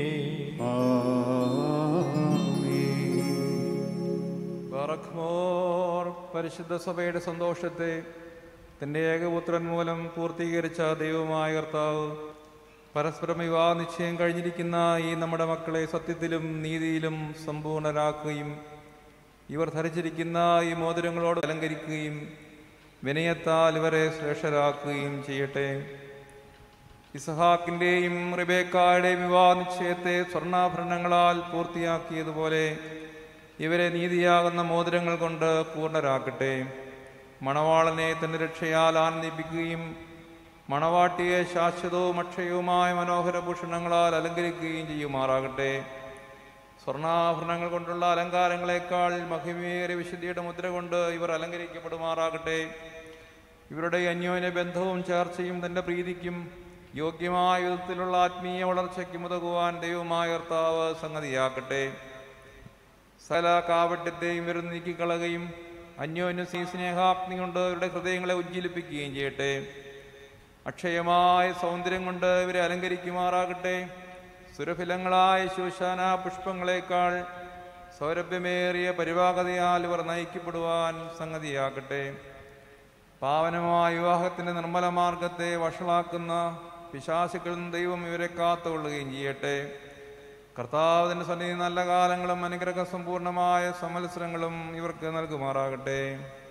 ബറഖ്മോർ പരിശുദ്ധ സഭയുടെ സന്തോഷത്തെ തൻ്റെ ഏകപുത്രൻ മൂലം പൂർത്തീകരിച്ച ദൈവമായ കർത്താവ് പരസ്പരം വിവാഹ നിശ്ചയം കഴിഞ്ഞിരിക്കുന്ന ഈ നമ്മുടെ മക്കളെ സത്യത്തിലും നീതിയിലും സമ്പൂർണരാക്കുകയും ഇവർ ധരിച്ചിരിക്കുന്ന ഈ മോതിരങ്ങളോട് അലങ്കരിക്കുകയും വിനയത്താൽ ഇവരെ ശ്രേഷ്ഠരാക്കുകയും ചെയ്യട്ടെ ഇസഹാക്കിൻ്റെയും റിബേക്കായുടെയും വിവാഹ നിശ്ചയത്തെ സ്വർണ്ണാഭരണങ്ങളാൽ പൂർത്തിയാക്കിയതുപോലെ ഇവരെ നീതിയാകുന്ന മോതിരങ്ങൾ കൊണ്ട് പൂർണ്ണരാക്കട്ടെ മണവാളനെ തന്റെ രക്ഷയാൽ ആനന്ദിപ്പിക്കുകയും മണവാട്ടിയെ ശാശ്വതവും അക്ഷയവുമായ മനോഹര ഭൂഷണങ്ങളാൽ അലങ്കരിക്കുകയും ചെയ്യുമാറാകട്ടെ സ്വർണ്ണാഭരണങ്ങൾ കൊണ്ടുള്ള അലങ്കാരങ്ങളെക്കാൾ മഹിമേറിയ വിശുദ്ധിയുടെ മുദ്ര കൊണ്ട് ഇവർ അലങ്കരിക്കപ്പെടുമാറാകട്ടെ ഇവരുടെ അന്യോന്യ ബന്ധവും ചേർച്ചയും തന്റെ പ്രീതിക്കും യോഗ്യമായ വിധത്തിലുള്ള ആത്മീയ വളർച്ചയ്ക്കും ഉതകുവാൻ ദൈവമായ കർത്താവ് സംഗതിയാക്കട്ടെ സകല കാവട്യത്തെയും ഇവർ നീക്കിക്കളയുകയും അന്യോന്യ സീ സ്നേഹാഗ്നി കൊണ്ട് ഇവരുടെ ഹൃദയങ്ങളെ ഉജ്ജ്വലിപ്പിക്കുകയും ചെയ്യട്ടെ അക്ഷയമായ സൗന്ദര്യം കൊണ്ട് ഇവരെ അലങ്കരിക്കുമാറാകട്ടെ സുരഫിലങ്ങളായ ശൂശാന പുഷ്പങ്ങളെക്കാൾ സൗരഭ്യമേറിയ പരിവാഹതയാൽ ഇവർ നയിക്കപ്പെടുവാൻ സംഗതിയാകട്ടെ പാവനമായ വിവാഹത്തിന്റെ നിർമ്മല മാർഗത്തെ വഷളാക്കുന്ന പിശാസുക്കളിൽ നിന്ന് ദൈവം ഇവരെ കാത്തുകൊള്ളുകയും ചെയ്യട്ടെ കർത്താവിന്റെ സന്നിധി നല്ല കാലങ്ങളും അനുഗ്രഹ സമ്പൂർണമായ സമത്സരങ്ങളും ഇവർക്ക് നൽകുമാറാകട്ടെ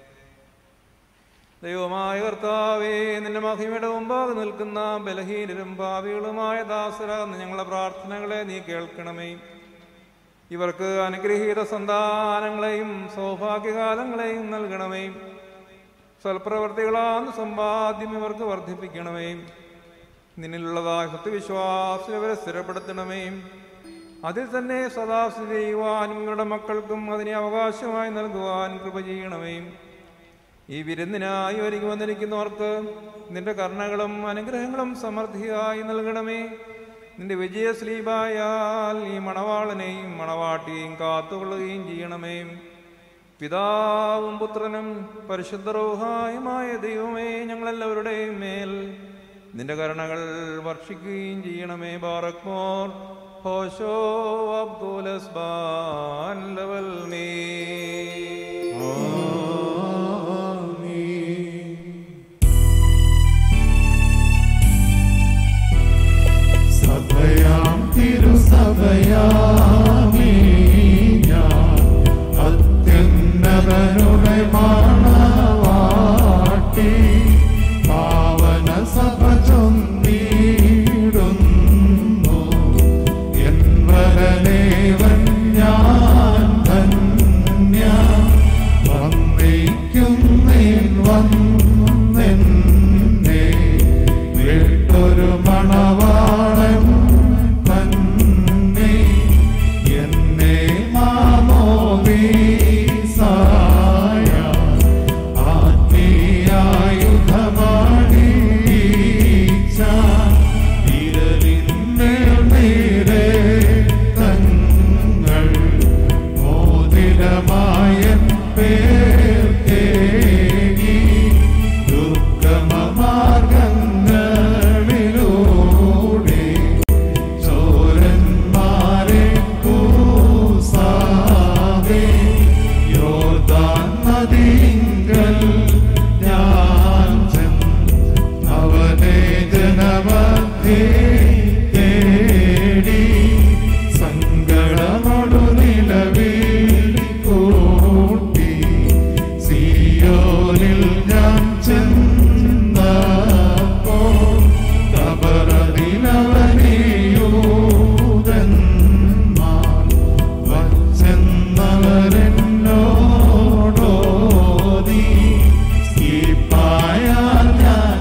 ദൈവമായ കർത്താവേ നിന്റെ മഹിമയുടെ മുമ്പാകെ നിൽക്കുന്ന ബലഹീനരും ഭാവികളുമായ ദാസര ഞങ്ങളുടെ പ്രാർത്ഥനകളെ നീ കേൾക്കണമേ ഇവർക്ക് അനുഗ്രഹീത സന്താനങ്ങളെയും സൗഭാഗ്യകാലങ്ങളെയും നൽകണമേ സൽപ്രവർത്തികളാന്ന് സമ്പാദ്യം ഇവർക്ക് വർദ്ധിപ്പിക്കണമേ നിന്നിലുള്ളതായ സത്യവിശ്വാസം ഇവരെ സ്ഥിരപ്പെടുത്തണമേ അതിൽ തന്നെ സദാ സ്ഥിതി ചെയ്യുവാനും നിങ്ങളുടെ മക്കൾക്കും അതിനെ അവകാശമായി നൽകുവാൻ കൃപ ചെയ്യണമേ ഈ വിരുന്നിനായി ഒരുങ്ങി വന്നിരിക്കുന്നവർക്ക് നിന്റെ കരുണകളും അനുഗ്രഹങ്ങളും സമൃദ്ധിയായി നൽകണമേ നിന്റെ വിജയശ്ലീപായാൽ ഈ മണവാളനെയും മണവാട്ടിയെയും കാത്തുകൊള്ളുകയും ചെയ്യണമേ പിതാവും പുത്രനും പരിശുദ്ധരോഹായുമായ ദൈവമേ ഞങ്ങളെല്ലാവരുടെയും മേൽ നിന്റെ കരുണകൾ വർഷിക്കുകയും ചെയ്യണമേ ബാറക്മോർ ഹോശോ അബ്ദുലസ്ബാൻ ലവൽ മേ സഭയാം തിരുസഭയാമീ ഞാൻ അത്യുന്നതനുടെ മാണവാട്ടി പാവന സഭ ചൊന്നിടുന്നു എൻ വരനേവൻ ഞാൻ ധന്യ വന്നേക്കുന്നേൻ വന്നെന്നെ വിട്ടൊരു മണവാളൻ തന്നെ എന്നെ മാമോദീസായ ആത്മീയായുധമാണീച്ച ഇരവിന്മേൽ നേരെ തങ്ങൾ മോതിരമായ പേർക്കേകി ദുർഗമമാർഗങ്ങളിലൂടെ ചോരന്മാരെ കൂസാതെ യോർദാൻ നദിങ്കൽ ഞാൻ ചെന്ന് അവനെ ജനമധ്യേ തേടി സങ്കടമൊടു നിലവിൽ കൂട്ടി സിയോനിൽ ഞാൻ ചെന്നപ്പോൾ കബറതിലവനെയൂതന്മാർ വച്ചെന്നവരെന്നോടോതി സ്കീപ്പായാൽ ഞാൻ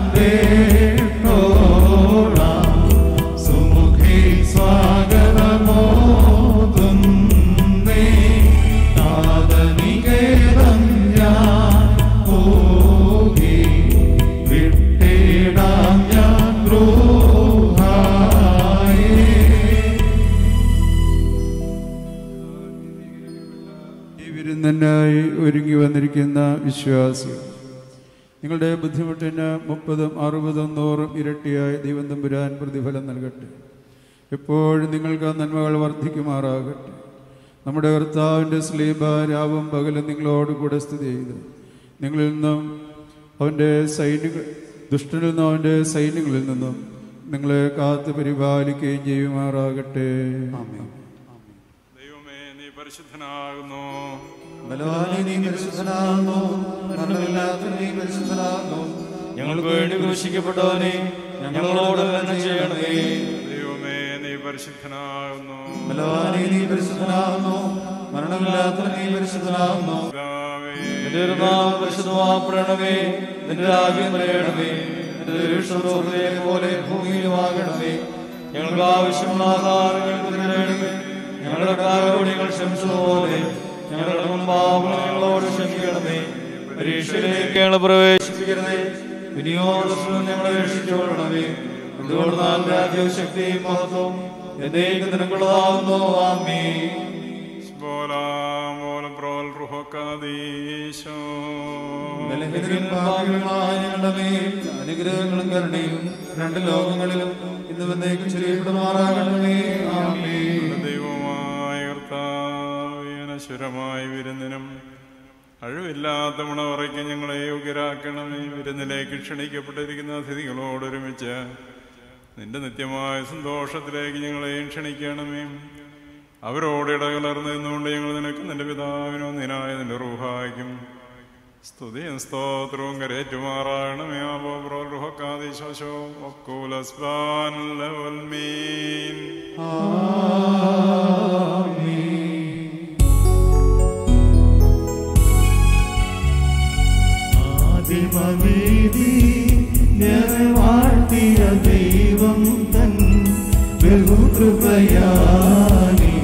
വേട്ടോളാം സുമുഖി സ്വാഗതമോതുന്നേ നാദനികേതം ഞാൻ പോകി വിട്ടിടാം ഞാൻ ദ്രോഹായേ ഈ വിരുന്നിനായി ഒരുങ്ങി വന്നിരിക്കുന്ന വിശ്വാസികൾ നിങ്ങളുടെ ബുദ്ധിമുട്ടിന് മുപ്പതും അറുപതും നൂറും ഇരട്ടിയായി ദൈവം തമ്പുരാൻ പ്രതിഫലം നൽകട്ടെ എപ്പോഴും നിങ്ങൾക്ക് ആ നന്മകൾ വർദ്ധിക്കുമാറാകട്ടെ നമ്മുടെ കർത്താവിൻ്റെ സ്ലീബ രാവും പകലും നിങ്ങളോട് കൂടെ സ്ഥിതി ചെയ്ത് നിങ്ങളിൽ നിന്നും അവൻ്റെ സൈനിക ദുഷ്ടനിൽ നിന്നും അവൻ്റെ സൈന്യങ്ങളിൽ നിന്നും നിങ്ങളെ കാത്ത് പരിപാലിക്കുകയും ചെയ്യുമാറാകട്ടെ ദൈവമേ നീ പരിശുദ്ധനാകുന്നു ബലവാനെ നീ പരിശുദ്ധനാകുന്നു മരണമില്ലാത്ത നീ പരിശുദ്ധനാകുന്നു ഞങ്ങൾക്ക് വേണ്ടി ക്രൂശിക്കപ്പെട്ടവനെ ഞങ്ങളോട് തന്നെ ചെയ്യണമേ ദൈവമേ നീ പരിശുദ്ധനാകുന്നു ബലവാനെ നീ പരിശുദ്ധനാകുന്നു മരണമില്ലാത്ത നീ പരിശുദ്ധനാകുന്നു നിന്റെ ഒരു നാമം പരിശുദ്ധമാപ്പെടണമേ നിന്റെ രാജ്യം വരയണമേ നിന്റെ ദീർഘയെ പോലെ ഭൂമിയിലുമാകണമേ ഞങ്ങൾക്ക് ആവശ്യമുള്ള ആഹാരം ഞങ്ങൾക്ക് തരണമേ ഞങ്ങളുടെ കാരോട് ഞങ്ങൾ ക്ഷമിച്ചതുപോലെ ഞങ്ങളുടെ മുമ്പാവുകൾ ഞങ്ങളോട് ക്ഷമിക്കണമേ പരീക്ഷയിലേക്ക് ഞങ്ങൾ പ്രവേശിപ്പിക്കരുതേ വിനിയോഗം ഞങ്ങളെ രക്ഷിച്ചുകൊള്ളണമേ എന്തുകൊണ്ട് നാം രാജ്യവും ശക്തിയും മഹത്വവും എന്നേക്കും നിനക്കുള്ളതാവുന്നു ആമേ Spolam vol prol ruho kadisho. ബലഹീനരും പാപികളുമായ ഞങ്ങളുടെ മേൽ അനുഗ്രഹങ്ങളും കരുണയും രണ്ട് ലോകങ്ങളിലും ഇന്ന് വന്നേക്കും ചെറിയപ്പെടുമാറാകണമേ ആമേൻ ദൈവമായ കർത്താവേ, അനശ്വരമായ വിരുന്നിനും അഴിവില്ലാത്ത മുണവറയ്ക്ക് ഞങ്ങളെ യോഗ്യരാക്കണമേ വിരുന്നിലേക്ക് ക്ഷണിക്കപ്പെട്ടിരിക്കുന്ന അതിഥികളോടൊരുമിച്ച് നിന്റെ നിത്യമായ സന്തോഷത്തിലേക്ക് ഞങ്ങളെയും ക്ഷണിക്കണമേ അവരോട് ഇടകലർന്ന് നിന്നുകൊണ്ട് ഞങ്ങൾ നിനക്ക് നിന്റെ പിതാവിനോ നിനായ നിന്റെ റൂഹായിക്കും സ്തുതിയും സ്തോത്രവും കരേറ്റുമാറാകണമേ ആബോ റുഹക്കാദിശോ ഒക്കൂലസ്ബാൻ ലവൽ മീൻ ആദിമവേദി നിറവാഴ്ത്തിയ ദൈവം തൻ ബഹുകൃപയാനി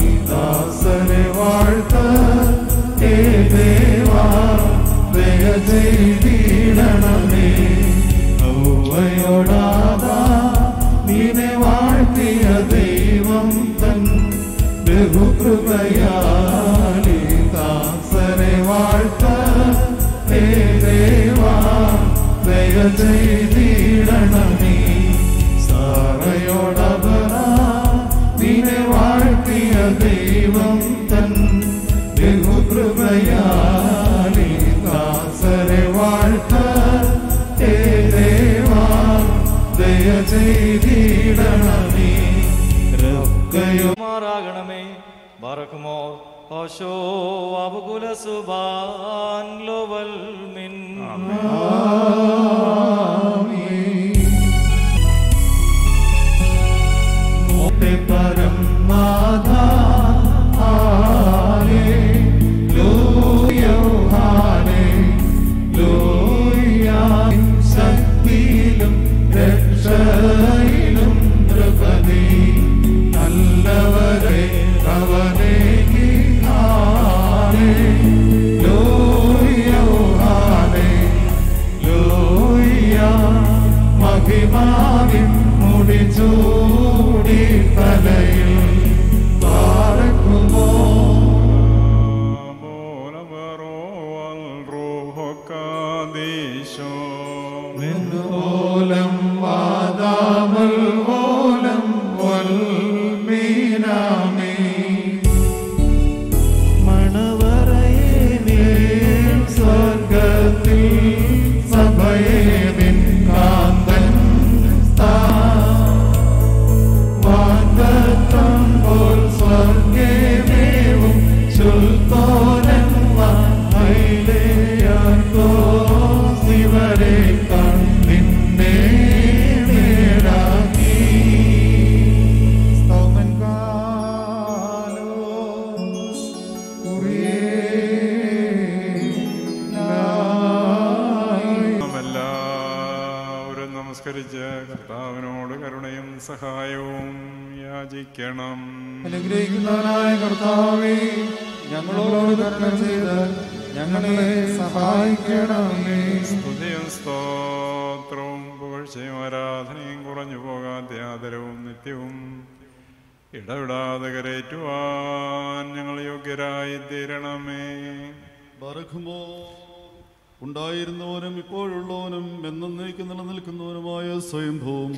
കൃപയാലി ദാസരെ വാഴ്ത്ത ഹേ ദേവാ ദയ ചെയ്തിടണമേ സാറയോടവറ നിന്നെ വാഴ്ത്തിയ ദൈവം തൻ ബഹുകൃപയാലി ദാസരെ വാഴ്ത്ത ഹേ ദേവാ ദയ ചെയ്തിടണമേ രക്കയോ മാറാകണമേ ബറക്കുമോ ഹോശോ അബുകുല സുബാൻ ലോവൽ മിൻ മോട്ടെ പരം നാഥ ഹാലേ ലൂയോ ഹാലേ ലൂയ ശക്തിയിലും രക്ഷയിലും നൃപതി നല്ലവരെ അവനെ ഹാലേ ലൂയോ ഹാലേ ലൂയ മഹിമാവിൻ മുടിചൂടി തലയിൽ പാർക്കുമോ ഓലം വാദാമൽ ഓലം വൽമീനാമേ മണവറയെ നീൾ സ്വർഗത്തിൽ സഭയെ നിൻ കാന്തൻ വാഗ്ദത്തം പോൽ സ്വർഗേദേവും ശുൽത്തോലൻ വൈലയാർക്കോ ശിവരെ കണ്ണിന്നെ നേടാക്കി സ്തോമൻ കാലോ നാം എല്ലാവരും നമസ്കരിച്ച് കർത്താവിനോട് കരുണയും സഹായവും യാചിക്കണം അനുഗ്രഹിക്കുന്നവനായ കർത്താവേ ഞങ്ങളോട് കരുണ ചെയ്ത് ഞങ്ങളെ സഹായിക്കണമേ സ്തുതിയും സ്തോത്രവും പുകഴ്ചയും ആരാധനയും കുറഞ്ഞു പോകാത്ത ആദരവും നിത്യവും ഇടവിടാതെ കരേറ്റുവാൻ ഞങ്ങൾ യോഗ്യരായി തീരണമേ ബറക്കുമോ ഉണ്ടായിരുന്നവനും ഇപ്പോഴുള്ളവനും എന്നേക്ക് നിലനിൽക്കുന്നവനുമായ സ്വയംഭൂവും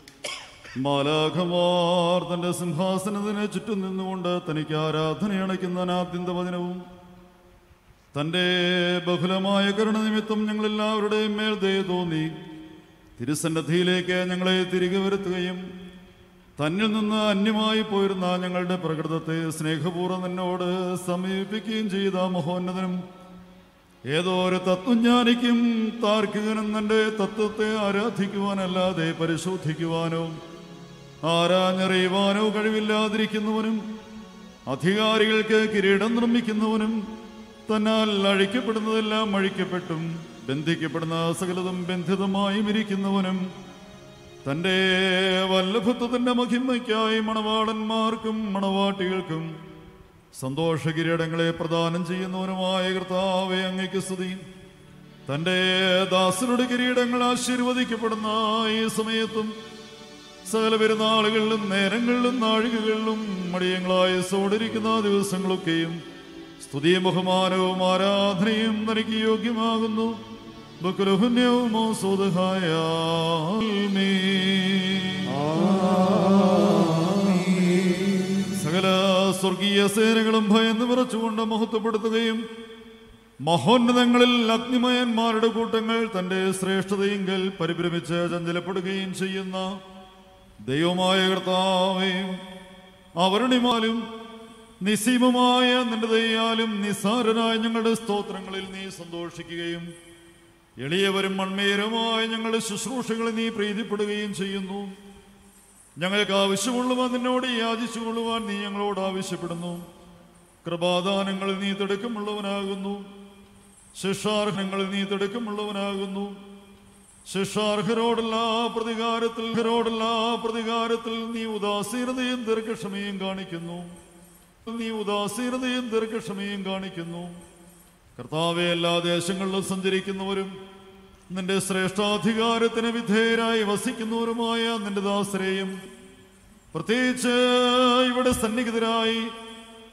മാലാഖമാർ തന്റെ സിംഹാസനത്തിന് ചുറ്റും നിന്നുകൊണ്ട് തനിക്ക് ആരാധന അണയ്ക്കുന്ന അനാദ്യന്ത വചനവും തന്റെ ബഹുലമായ കരുണ നിമിത്തം ഞങ്ങളെല്ലാവരുടെയും മേൽ ദയ തോന്നി തിരുസന്നദ്ധിയിലേക്ക് ഞങ്ങളെ തിരികെ വരുത്തുകയും തന്നിൽ നിന്ന് അന്യമായി പോയിരുന്ന ഞങ്ങളുടെ പ്രകൃതത്തെ സ്നേഹപൂർവ്വം നിന്നോട് സമീപിക്കുകയും ചെയ്ത മഹോന്നതനും ഏതോ ഒരു തത്വജ്ഞാനിക്കും താർക്കികനും തന്റെ തത്വത്തെ ആരാധിക്കുവാനല്ലാതെ പരിശോധിക്കുവാനോ ആരാഞ്ഞറിയുവാനോ കഴിവില്ലാതിരിക്കുന്നവനും അധികാരികൾക്ക് കിരീടം നിർമ്മിക്കുന്നവനും തന്നാൽ അഴിക്കപ്പെടുന്നതെല്ലാം അഴിക്കപ്പെട്ടും ബന്ധിക്കപ്പെടുന്ന സകലതും ബന്ധിതമായും ഇരിക്കുന്നവനും തൻ്റെ വല്ലഭത്വത്തിൻ്റെ മഹിമയ്ക്കായി മണവാളന്മാർക്കും മണവാട്ടികൾക്കും സന്തോഷ കിരീടങ്ങളെ പ്രദാനം ചെയ്യുന്നവനുമായ കർത്താവെ അങ്ങയ്ക്ക് സ്തുതി തൻ്റെ ദാസനുടെ കിരീടങ്ങൾ ആശീർവദിക്കപ്പെടുന്ന ഈ സമയത്തും സകല പെരുന്നാളുകളിലും നേരങ്ങളിലും നാഴികകളിലും മടിയങ്ങളായി സോടിരിക്കുന്ന ദിവസങ്ങളൊക്കെയും സ്തുതിയും ബഹുമാനവും ആരാധനയും തനിക്ക് യോഗ്യമാകുന്നു ബുക്കുലഹുന്യവുമോ സുതഹായ സകല സ്വർഗീയ സേനകളും ഭയന്ന് വിറച്ചുകൊണ്ട് മഹത്വപ്പെടുത്തുകയും മഹോന്നതങ്ങളിൽ അഗ്നിമയന്മാരുടെ കൂട്ടങ്ങൾ തന്റെ ശ്രേഷ്ഠതയെങ്കിൽ പരിഭ്രമിച്ച് ചഞ്ചലപ്പെടുകയും ചെയ്യുന്ന ദൈവമായ കർത്താവേ അവരുണിമാലും നിസീമമായ നിന്റെ ദയാലും നിസ്സാരരായ ഞങ്ങളുടെ സ്തോത്രങ്ങളിൽ നീ സന്തോഷിക്കുകയും എളിയവരും മൺമേരുമായ ഞങ്ങളുടെ ശുശ്രൂഷകളിൽ നീ പ്രീതിപ്പെടുകയും ചെയ്യുന്നു ഞങ്ങൾക്ക് ആവശ്യമുള്ളവ നിന്നോട് യാചിച്ചുകൊള്ളുവാൻ നീ ഞങ്ങളോട് ആവശ്യപ്പെടുന്നു കൃപാദാനങ്ങളിൽ നീ തിടുക്കമുള്ളവനാകുന്നു ശിക്ഷാർഹങ്ങളിൽ നീ തിടുക്കമുള്ളവനാകുന്നു ശിക്ഷാർഹരോടുള്ള പ്രതികാരത്തിൽ ഹരോടുള്ള പ്രതികാരത്തിൽ നീ ഉദാസീനതയും ദീർഘക്ഷമയും കാണിക്കുന്നു നീ ഉദാസീനതയും ദീർഘക്ഷമയും കാണിക്കുന്നു കർത്താവെ എല്ലാ ദേശങ്ങളിലും സഞ്ചരിക്കുന്നവരും നിന്റെ ശ്രേഷ്ഠാധികാരത്തിന് വിധേയരായി വസിക്കുന്നവരുമായ നിന്റെ ദാസരെയും പ്രത്യേകിച്ച് ഇവിടെ സന്നിഹിതരായി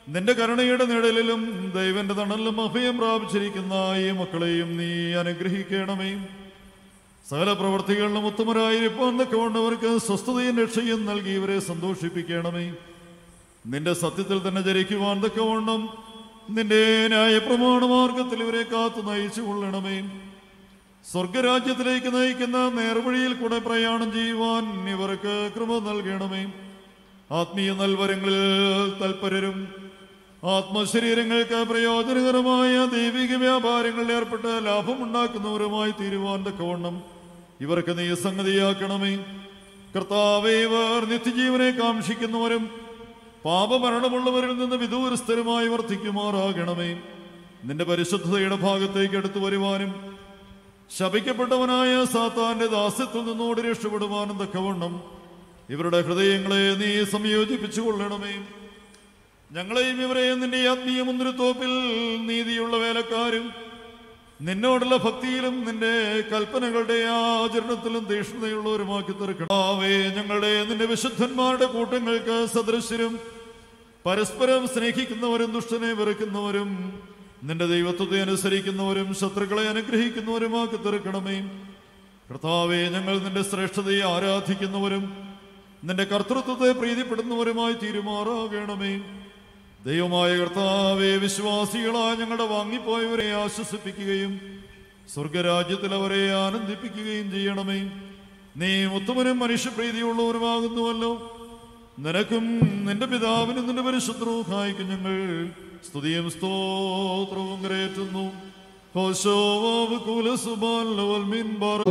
നിന്റെ കരുണയുടെ നിഴലിലും ദൈവന്റെ തണലിലും അഭയം പ്രാപിച്ചിരിക്കുന്ന ഈ മക്കളെയും നീ അനുഗ്രഹിക്കണമേ സകല പ്രവർത്തികളിലും ഉത്തമരായിരിക്കാൻ തക്കവണ്ണവർക്ക് സ്വസ്ഥതയും രക്ഷയും നൽകി ഇവരെ സന്തോഷിപ്പിക്കണമേ നിന്റെ സത്യത്തിൽ തന്നെ ജരിക്കുവാൻ തക്കവണ്ണം നിന്റെ ന്യായ പ്രമാണ മാർഗത്തിൽ ഇവരെ കാത്തു നയിച്ചു കൊള്ളണമേ സ്വർഗരാജ്യത്തിലേക്ക് നയിക്കുന്ന നേർവഴിയിൽ കൂടെ പ്രയാണം ചെയ്യുവാൻ ഇവർക്ക് കൃപ നൽകണമേ ആത്മീയ നൽവരങ്ങളിൽ തൽപരരും ആത്മശരീരങ്ങൾക്ക് പ്രയോജനകരമായ ദൈവിക വ്യാപാരങ്ങളിൽ ഏർപ്പെട്ട് ലാഭമുണ്ടാക്കുന്നവരുമായി തീരുവാൻ തക്കവണ്ണം ഇവർക്ക് നീ സംഗതിയാക്കണമേ കർത്താവേ ഇവർ നിത്യജീവനെ കാക്ഷിക്കുന്നവരും പാപമരണമുള്ളവരിൽ നിന്ന് വിദൂരസ്ഥരുമായി വർദ്ധിക്കുമാറാകണമേ നിന്റെ പരിശുദ്ധതയുടെ ഭാഗത്തേക്ക് എടുത്തു വരുവാനും ശപിക്കപ്പെട്ടവനായ സാത്താന്റെ ദാസ്യത്തിൽ നിന്നോട് രക്ഷപ്പെടുവാനും തക്കവണ്ണം ഇവരുടെ ഹൃദയങ്ങളെ നീ സംയോജിപ്പിച്ചു കൊള്ളണമേ ഞങ്ങളെയും ഇവരെയും നിന്റെ ആത്മീയ മുന്തിരിത്തോപ്പിൽ നീതിയുള്ള വേലക്കാരും നിന്നോടുള്ള ഭക്തിയിലും നിന്റെ കൽപ്പനകളുടെ ആചരണത്തിലും തീഷ്ണതയുള്ളവരുമാക്കി തീർക്കണാവേ ഞങ്ങളുടെ നിന്റെ വിശുദ്ധന്മാരുടെ കൂട്ടങ്ങൾക്ക് സദൃശ്യരും പരസ്പരം സ്നേഹിക്കുന്നവരും ദുഷ്ടനെ വെറുക്കുന്നവരും നിന്റെ ദൈവത്വത്തെ അനുസരിക്കുന്നവരും ശത്രുക്കളെ അനുഗ്രഹിക്കുന്നവരുമാക്കി തീർക്കണമേ കർത്താവെ ഞങ്ങൾ നിന്റെ ശ്രേഷ്ഠതയെ ആരാധിക്കുന്നവരും നിന്റെ കർത്തൃത്വത്തെ പ്രീതിപ്പെടുന്നവരുമായി തീരുമാറാകണമേ ദൈവമായ കർത്താവെ വിശ്വാസികളായ ഞങ്ങളുടെ വാങ്ങിപ്പോയവരെ ആശ്വസിപ്പിക്കുകയും സ്വർഗരാജ്യത്തിൽ അവരെ ആനന്ദിപ്പിക്കുകയും ചെയ്യണമേ നീ ഉത്തമനും മനുഷ്യപ്രീതിയുള്ളവരുമാകുന്നുവല്ലോ നിനക്കും നിന്റെ പിതാവിനും നിന്റെ പരിശുദ്രൂഹായിക്കും ഞങ്ങൾ സ്തുതിയും സ്തോത്രവും കരയേറ്റുന്നു ഹോശോവാവ് കുലസുബാൽ ലവൽ മിൻബാർ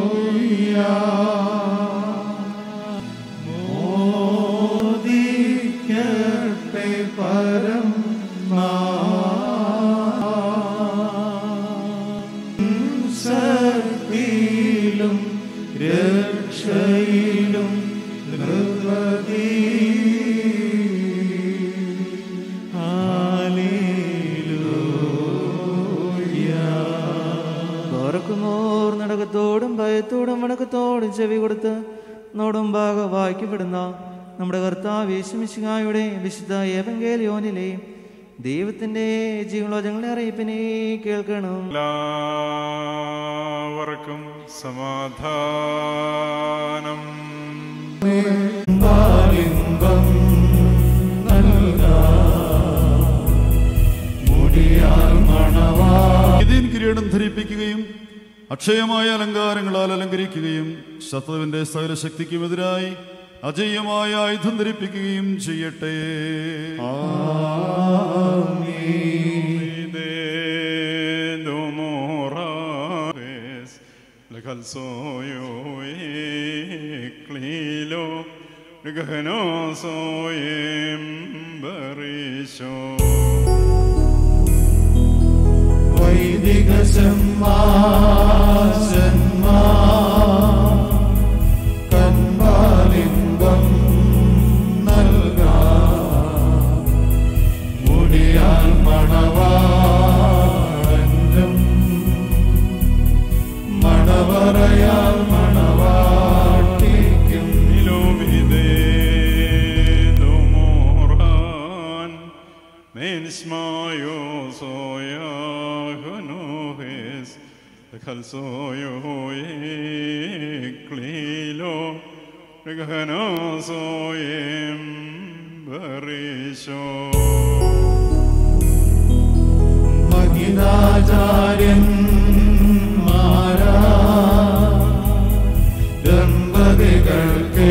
മോദിക്കട്ടെ പരം ശക്തിയിലും രക്ഷയിലും നിർവതി ഓർക്കുമോർ നടക്കത്തോടും ഭയത്തോടും വണക്കത്തോടും ചെവി കൊടുത്ത് നോടും ഭാഗ വായിക്കപ്പെടുന്ന നമ്മുടെ കർത്താവ് യേശുമിശിഹായുടെ വിശുദ്ധ ഏവങ്കേലിയോനിലെ ദൈവത്തിന്റെ ജീവലോചങ്ങളെ അറിയിപ്പിനെ കേൾക്കണം എല്ലാവർക്കും സമാധാനം ബാലിംബം മുടിയാൽ മണവാ ഇതിൻ കിരീടം ധരിപ്പിക്കുകയും അക്ഷയമായ അലങ്കാരങ്ങളാൽ അലങ്കരിക്കുകയും ശത്രുവിന്റെ സകല ശക്തിക്കുമെതിരായി അജയ്യമായ ആയുധം ധരിപ്പിക്കുകയും ചെയ്യട്ടെ വൈദിക സമ്മാസന്മാ കൻപാലിംബം നൽകാ മുടിയാൽ മണവാഴനും മണവറയാൽ മണവാട്ടിക്കും Mensmayo soya hanohes Kalsoyo eklilo Regana soyem barisho മഹിനാചാര്യന്മാരാ ദമ്പതികൾക്ക്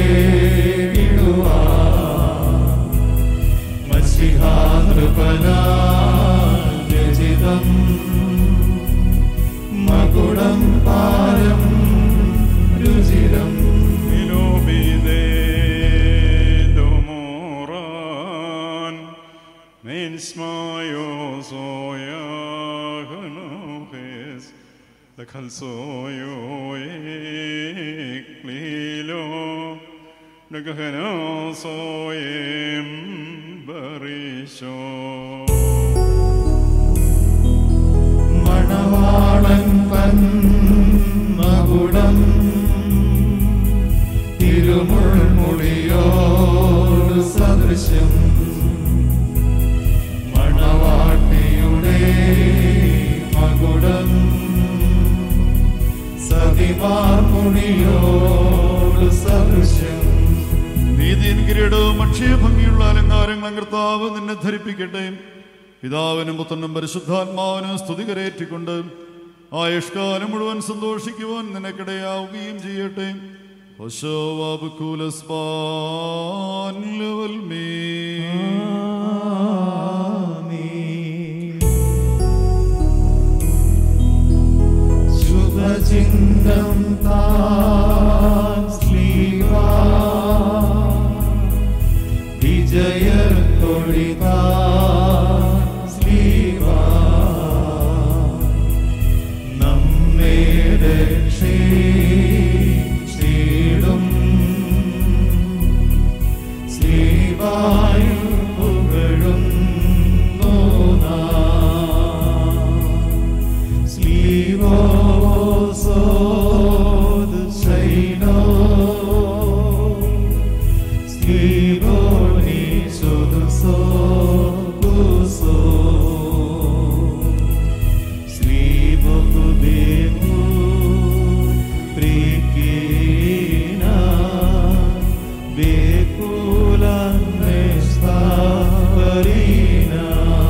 മസിഹാനൃപനാചിതം മകുടം പാരം രുചിരം Moran Mensmayo soya hanohes The kalsoyo eklilo Nagahana soyem barisho മണവാളൻ തൻ മകുടം തിരുമുൾമുടിയോട് സദൃശ്യം ഭാരങ്ങളും കർത്താവ് നിന്നെ ധരിപ്പിക്കട്ടെ പിതാവിനും പുത്രനും പരിശുദ്ധാത്മാവിനും സ്തുതി കരേറ്റിക്കൊണ്ട് ആയുഷ്കാലം മുഴുവൻ സന്തോഷിക്കുവാൻ നിനക്കിടയാവുകയും ചെയ്യട്ടെ ശുഭചിന്തം താൻ സ്ലീവാ വിജയത്തൊഴി താൻ സ്ലീവാ നമ്മെ രക്ഷിച്ചിടും സ്ലീവായു പുകഴുന്നു നാം Slivosod Seino Slivonisod Sobuso Slivokudemu Prikina Bekulan Nesta Varina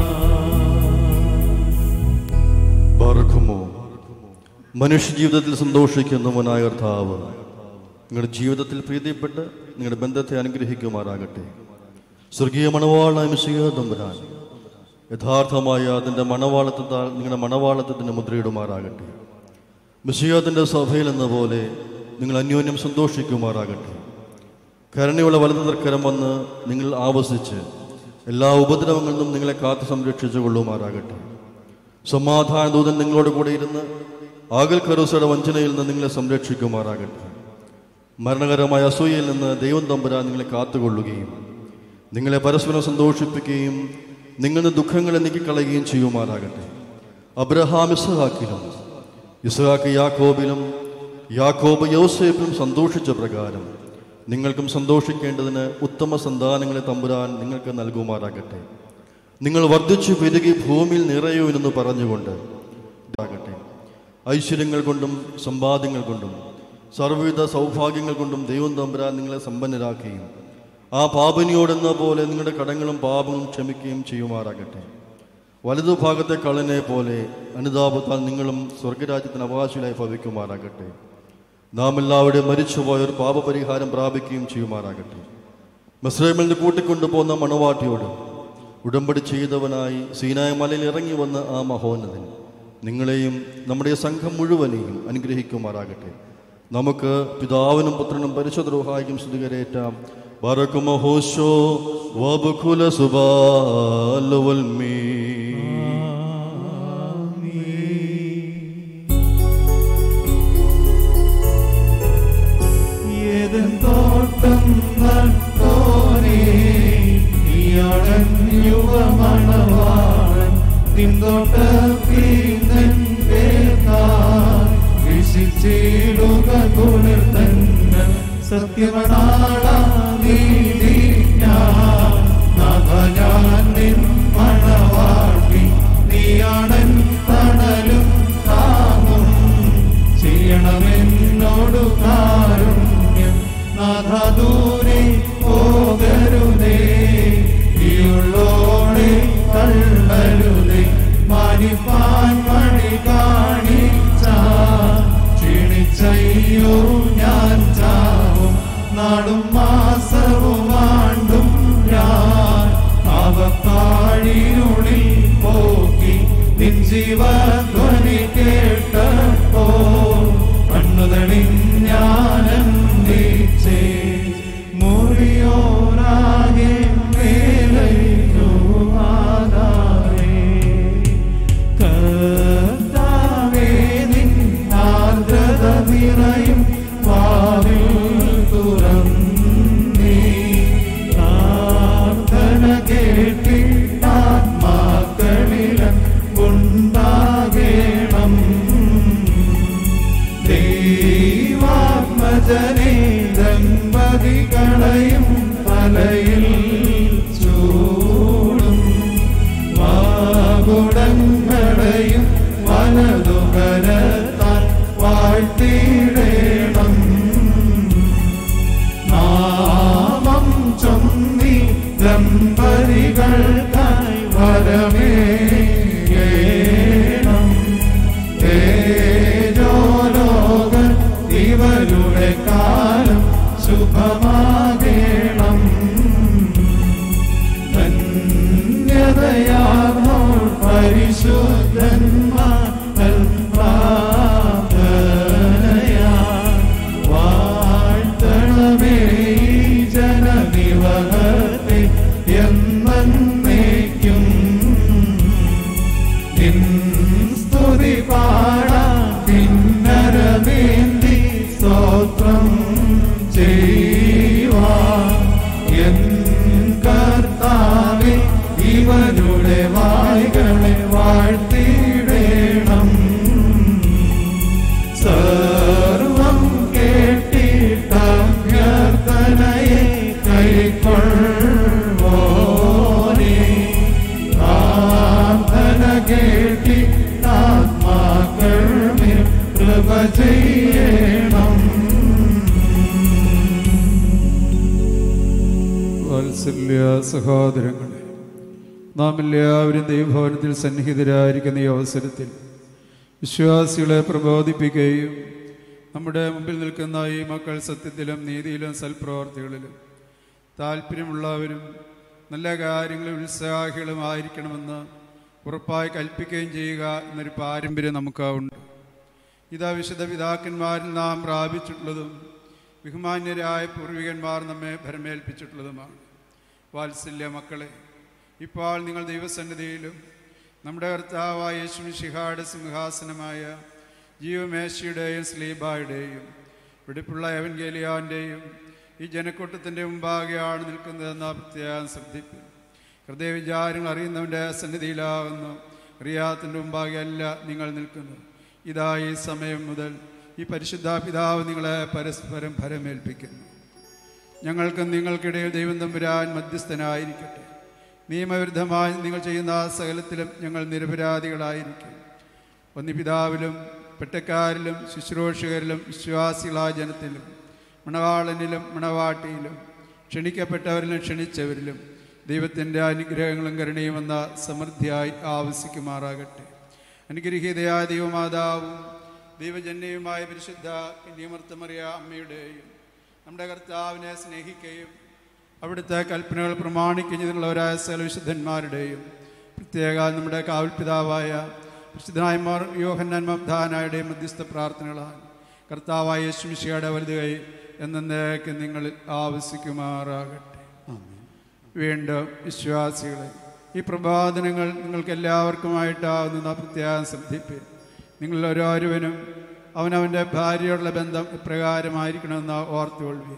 ബാർക്കുമോ മനുഷ്യജീവിതത്തിൽ സന്തോഷിക്കുന്നവനായ കർത്താവ് നിങ്ങളുടെ ജീവിതത്തിൽ പ്രീതിപ്പെട്ട് നിങ്ങളുടെ ബന്ധത്തെ അനുഗ്രഹിക്കുമാറാകട്ടെ സ്വർഗീയ മണവാളായ മിശിക തമ്പുരാൻ യഥാർത്ഥമായ അതിൻ്റെ മണവാളത്താൽ നിങ്ങളുടെ മണവാളത്വത്തിന് മുദ്രയിടുമാറാകട്ടെ മിശിയാത്തിൻ്റെ സഭയിൽ എന്ന പോലെ നിങ്ങൾ അന്യോന്യം സന്തോഷിക്കുമാറാകട്ടെ കരുണയുള്ള വലതു തർക്കരം വന്ന് നിങ്ങൾ ആവസിച്ച് എല്ലാ ഉപദ്രവങ്ങളിൽ നിന്നും നിങ്ങളെ കാത്തു സംരക്ഷിച്ചു കൊള്ളുമാറാകട്ടെ സമാധാന ദൂതൻ നിങ്ങളോട് കൂടെ ഇരുന്ന് ആകൽ കറൂസയുടെ വഞ്ചനയിൽ നിന്ന് നിങ്ങളെ സംരക്ഷിക്കുമാറാകട്ടെ മരണകരമായ അസൂയയിൽ നിന്ന് ദൈവം തമ്പുരാൻ നിങ്ങളെ കാത്തുകൊള്ളുകയും നിങ്ങളെ പരസ്പരം സന്തോഷിപ്പിക്കുകയും നിങ്ങളുടെ ദുഃഖങ്ങളെ നീക്കിക്കളയുകയും ചെയ്യുമാറാകട്ടെ അബ്രഹാം ഇസഹാക്കിലും ഇസഹാക്ക് യാക്കോബിലും യാക്കോബ് യോസേഫിലും സന്തോഷിച്ച പ്രകാരം നിങ്ങൾക്കും സന്തോഷിക്കേണ്ടതിന് ഉത്തമ സന്താനങ്ങളെ തമ്പുരാൻ നിങ്ങൾക്ക് നൽകുമാറാകട്ടെ നിങ്ങൾ വർദ്ധിച്ചു പെരുകി ഭൂമിയിൽ നിറയുമെന്ന് പറഞ്ഞുകൊണ്ട് ആകട്ടെ ഐശ്വര്യങ്ങൾ കൊണ്ടും സമ്പാദ്യങ്ങൾ കൊണ്ടും സർവ്വവിധ സൗഭാഗ്യങ്ങൾ കൊണ്ടും ദൈവം തമ്പുരാൻ നിങ്ങളെ സമ്പന്നരാക്കുകയും ആ പാപനിയോടെന്ന പോലെ നിങ്ങളുടെ കടങ്ങളും പാപങ്ങളും ക്ഷമിക്കുകയും ചെയ്യുമാറാകട്ടെ വലതുഭാഗത്തെ കള്ളനെ പോലെ അനുതാപത്താൽ നിങ്ങളും സ്വർഗരാജ്യത്തിന് അവകാശികളായി ഭവിക്കുമാറാകട്ടെ നാം എല്ലാവരുടെയും മരിച്ചുപോയ ഒരു പാപപരിഹാരം പ്രാപിക്കുകയും ചെയ്യുമാറാകട്ടെ മിസ്രൈമിൽ നിന്ന് കൂട്ടിക്കൊണ്ടുപോകുന്ന മണവാട്ടിയോട് ഉടമ്പടി ചെയ്തവനായി സീനായ മലയിൽ ഇറങ്ങി വന്ന ആ മഹോന്നതൻ നിങ്ങളെയും നമ്മുടെ സംഘം മുഴുവനെയും അനുഗ്രഹിക്കുമാറാകട്ടെ നമുക്ക് പിതാവിനും പുത്രനും പരിശുദ്ധ റുഹായിക്കും സ്തുതികരേറ്റാം ബറക്കുമഹോശോ വബുകുല സുബാലുവൽമീ ഏതൻ തോട്ടം നട്ടോനേ നീയാടൻ യുവമണവാളൻ നിന്തോട്ടത്തിൻ പേർക്കാൻ വിശിച്ചിടുക കുളിർ തന്നെ സത്യമണാള നീതി ഞാൻ നാഥ ഞാൻ നിൻ മണവാട്ടി നീയാടൻ തണലും താങ്ങും ചെയ്യണമെന്നോടു കാരുണ്യം നാഥ ദൂരെ പോകരുതേ ഈയുള്ളോടെ തള്ളരുതേ മാനിപ്പാൻ മണി കാണിച്ച ക്ഷീണിച്ചയ്യോ ഞാൻ ചാവും നാടും മാസവും ആണ്ടും ഞാൻ അവക്കാഴിനുള്ളിൽ പോക്കി നിൻ ജീവധ്വനി കേട്ടപ്പോ കണ്ണുതണി ഞാനന്ദിച്ചേ മുറിയോരാകെ മേലയോ ആധാരേ കർത്താവേ നിൻ ആർദ്രത നിറയും വാവിൽ തുറന്നീ പ്രാർത്ഥന കേട്ടിട്ടാത്മാക്കളിൽ ഉണ്ടാകേണമേ ദമ്പതികൾക്കായി വരമേണം തേജോലോക ഇവരുടെ കാലം ശുഭമാകേണം ധന്യതയാർന്നോ പരിശുദ്ധന്മാർ പ്രാർത്ഥനയാ വാഴ്ത്തണമേ ഈ ജനനിവഹത്തെ എന്നേക്കും നിൻ സ്തുതി പാടാൻ കിന്നരമേന്തി സ്തോത്രം ചെയ്യുവാൻ എൻ കർത്താവെ ഇവരുടെ വായ്കളെ വാഴ്ത്തിയിടേണം സർവം കേട്ടിട്ടഭ്യർത്ഥനയെ കൈക്കൊള്ളോനെ പ്രാർത്ഥന കേട്ടി ആത്മാക്കൾ മേൽ കൃപ ചെയ്യണം വാത്സല്യ സഹോദരങ്ങളെ നാം എല്ലാവരും ദൈവഭവനത്തിൽ സന്നിഹിതരായിരിക്കുന്ന ഈ അവസരത്തിൽ വിശ്വാസികളെ പ്രബോധിപ്പിക്കുകയും നമ്മുടെ മുമ്പിൽ നിൽക്കുന്ന ഈ മക്കൾ സത്യത്തിലും നീതിയിലും സൽപ്രവർത്തികളിലും താല്പര്യമുള്ളവരും നല്ല കാര്യങ്ങളിൽ ഉത്സാഹികളുമായിരിക്കണമെന്ന് ഉറപ്പായി കൽപ്പിക്കുകയും ചെയ്യുക എന്നൊരു പാരമ്പര്യം നമുക്ക് ഉണ്ട് ഇതാ വിശുദ്ധ പിതാക്കന്മാരിൽ നാം പ്രാപിച്ചിട്ടുള്ളതും ബഹുമാന്യരായ പൂർവികന്മാർ നമ്മെ ഭരമേൽപ്പിച്ചിട്ടുള്ളതുമാണ് വാത്സല്യ മക്കളെ ഇപ്പോൾ നിങ്ങൾ ദൈവസന്നിധിയിലും നമ്മുടെ കർത്താവായ യേശുമിഷിഹായുടെ സിംഹാസനമായ ജീവമേശയുടെയും സ്ലീബായുടെയും വെടിപ്പുള്ള എവൻഗേലിയാൻ്റെയും ഈ ജനക്കൂട്ടത്തിൻ്റെ മുമ്പാകെയാണ് നിൽക്കുന്നതെന്ന പ്രത്യേകം ശ്രദ്ധിക്കും ഹൃദയവിചാരങ്ങൾ അറിയുന്നവൻ്റെ സന്നിധിയിലാകുന്നു അറിയാത്തിൻ്റെ മുമ്പാകെ അല്ല നിങ്ങൾ നിൽക്കുന്നത് ഇതാ ഈ സമയം മുതൽ ഈ പരിശുദ്ധ പിതാവ് നിങ്ങളെ പരസ്പരം ഭരമേൽപ്പിക്കുന്നു ഞങ്ങൾക്കും നിങ്ങൾക്കിടയിൽ ദൈവം തമ്പുരാൻ മധ്യസ്ഥനായിരിക്കട്ടെ നിയമവിരുദ്ധമായി നിങ്ങൾ ചെയ്യുന്ന സകലത്തിലും ഞങ്ങൾ നിരപരാധികളായിരിക്കും ഒന്ന് പിതാവിലും പെട്ടക്കാരിലും ശുശ്രൂഷകരിലും വിശ്വാസികളായ ജനത്തിലും മണവാളനിലും മണവാട്ടിയിലും ക്ഷണിക്കപ്പെട്ടവരിലും ക്ഷണിച്ചവരിലും ദൈവത്തിൻ്റെ അനുഗ്രഹങ്ങളും കരുണയും എന്ന സമൃദ്ധിയായി ആവശ്യിക്കുമാറാകട്ടെ അനുഗ്രഹീതയായ ദൈവമാതാവും ദൈവജന്യയുമായ പരിശുദ്ധ കന്യമർത്തമറിയ അമ്മയുടെയും നമ്മുടെ കർത്താവിനെ സ്നേഹിക്കുകയും അവിടുത്തെ കൽപ്പനകൾ പ്രമാണിക്കുന്നതിനുള്ളവരായ സകല വിശുദ്ധന്മാരുടെയും പ്രത്യേക നമ്മുടെ കാവൽപിതാവായ വിശുദ്ധനായ മാർ യോഹന്നാൻ മബ്ദാനായുടെയും മധ്യസ്ഥ പ്രാർത്ഥനകളാണ് കർത്താവായ യേശുമിശിയുടെ വലുതുകൈ എന്നേക്ക് നിങ്ങളിൽ ആവശ്യിക്കുമാറാകട്ടെ വീണ്ടും വിശ്വാസികളെ ഈ പ്രബോധനങ്ങൾ നിങ്ങൾക്ക് എല്ലാവർക്കുമായിട്ടാകുന്ന പ്രത്യേകം ശ്രദ്ധിപ്പേ നിങ്ങൾ ഓരോരുവനും അവനവൻ്റെ ഭാര്യയോടുള്ള ബന്ധം ഇപ്രകാരമായിരിക്കണമെന്ന് ഓർത്തുകൊള്ളുകയും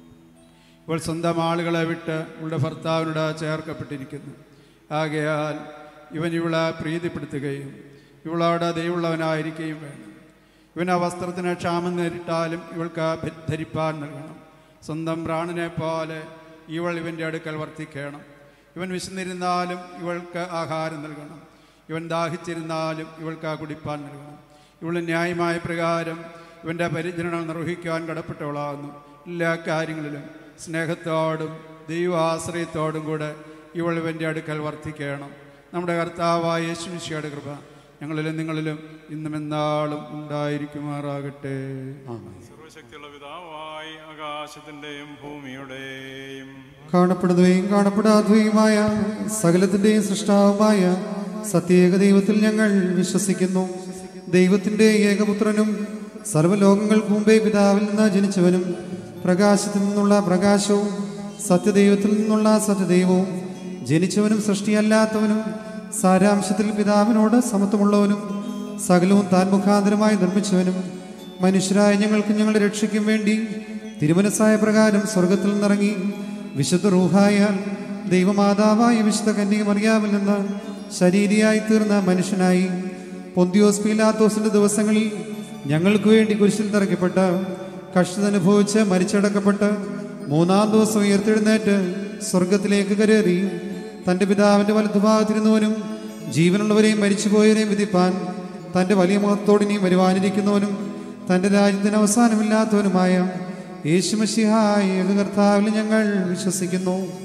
ഇപ്പോൾ സ്വന്തം ആളുകളെ വിട്ട് ഇവളുടെ ഭർത്താവിനോട് ചേർക്കപ്പെട്ടിരിക്കുന്നു ആകയാൽ ഇവൻ ഇവളെ പ്രീതിപ്പെടുത്തുകയും ഇവളോട് ദൈവമുള്ളവനായിരിക്കുകയും വേണം ഇവൻ ആ വസ്ത്രത്തിന് ക്ഷാമം നേരിട്ടാലും ഇവൾക്ക് ഭ- ധരിപ്പാൻ നൽകണം സ്വന്തം പ്രാണനെ പോലെ ഇവൾ ഇവൻ്റെ അടുക്കൽ വർത്തിക്കണം ഇവൻ വിശന്നിരുന്നാലും ഇവൾക്ക് ആഹാരം നൽകണം ഇവൻ ദാഹിച്ചിരുന്നാലും ഇവൾക്ക് ആ കുടിപ്പാൻ നൽകണം ഇവൾ ന്യായമായ പ്രകാരം ഇവൻ്റെ പരിചരണം നിർവഹിക്കാൻ കടപ്പെട്ടവളാകുന്നു എല്ലാ കാര്യങ്ങളിലും സ്നേഹത്തോടും ദൈവാശ്രയത്തോടും കൂടെ ഇവൾ ഇവൻ്റെ അടുക്കൽ വർദ്ധിക്കണം നമ്മുടെ കർത്താവായ യേശുമിശിയുടെ കൃപ ഞങ്ങളിലും നിങ്ങളിലും ഇന്നും എന്നാളും ഉണ്ടായിരിക്കുമാറാകട്ടെ സർവശക്തിയുള്ള പിതാവായി ആകാശത്തിന്റെയും ഭൂമിയുടെയും കാണപ്പെടുന്നവയും കാണപ്പെടാത്തവയുമായ സകലത്തിന്റെയും സൃഷ്ടാവുമായ സത്യേക ദൈവത്തിൽ ഞങ്ങൾ വിശ്വസിക്കുന്നു ദൈവത്തിന്റെ ഏകപുത്രനും സർവ്വലോകങ്ങൾക്ക് മുമ്പേ പിതാവിൽ നിന്ന് ജനിച്ചവനും പ്രകാശത്തിൽ നിന്നുള്ള പ്രകാശവും സത്യദൈവത്തിൽ നിന്നുള്ള സത്യദൈവവും ജനിച്ചവനും സൃഷ്ടിയല്ലാത്തവനും സാരാംശത്തിൽ പിതാവിനോട് സമത്വമുള്ളവനും സകലവും താൻ മുഖാന്തരമായി നിർമ്മിച്ചവനും മനുഷ്യരായ ഞങ്ങൾക്ക് ഞങ്ങളുടെ രക്ഷയ്ക്കും വേണ്ടി തിരുമനസായ പ്രകാരം സ്വർഗത്തിൽ നിന്നിറങ്ങി വിശുദ്ധ റൂഹായാൽ ദൈവമാതാവായ വിശുദ്ധ കന്യക മറിയാവിൽ നിന്ന് ശരീരിയായി തീർന്ന മനുഷ്യനായി പൊന്തിയോസ് പീലാത്തോസിന്റെ ദിവസങ്ങളിൽ ഞങ്ങൾക്ക് വേണ്ടി കുരിശിൽ തറയ്ക്കപ്പെട്ട് കഷ്ടതനുഭവിച്ച് മരിച്ചടക്കപ്പെട്ട് മൂന്നാം ദിവസം ഉയർത്തെഴുന്നേറ്റ് സ്വർഗത്തിലേക്ക് കരേറി തന്റെ പിതാവിന്റെ വലതുഭാഗത്തിരുന്നവനും ജീവനുള്ളവരെയും മരിച്ചുപോയവരെയും വിധിപ്പാൻ തന്റെ വലിയ മുഖത്തോടിനെയും വരുവാനിരിക്കുന്നവനും തന്റെ രാജ്യത്തിന് അവസാനമില്ലാത്തവനുമായ യേശുമശിഹായ കർത്താവിൽ ഞങ്ങൾ വിശ്വസിക്കുന്നു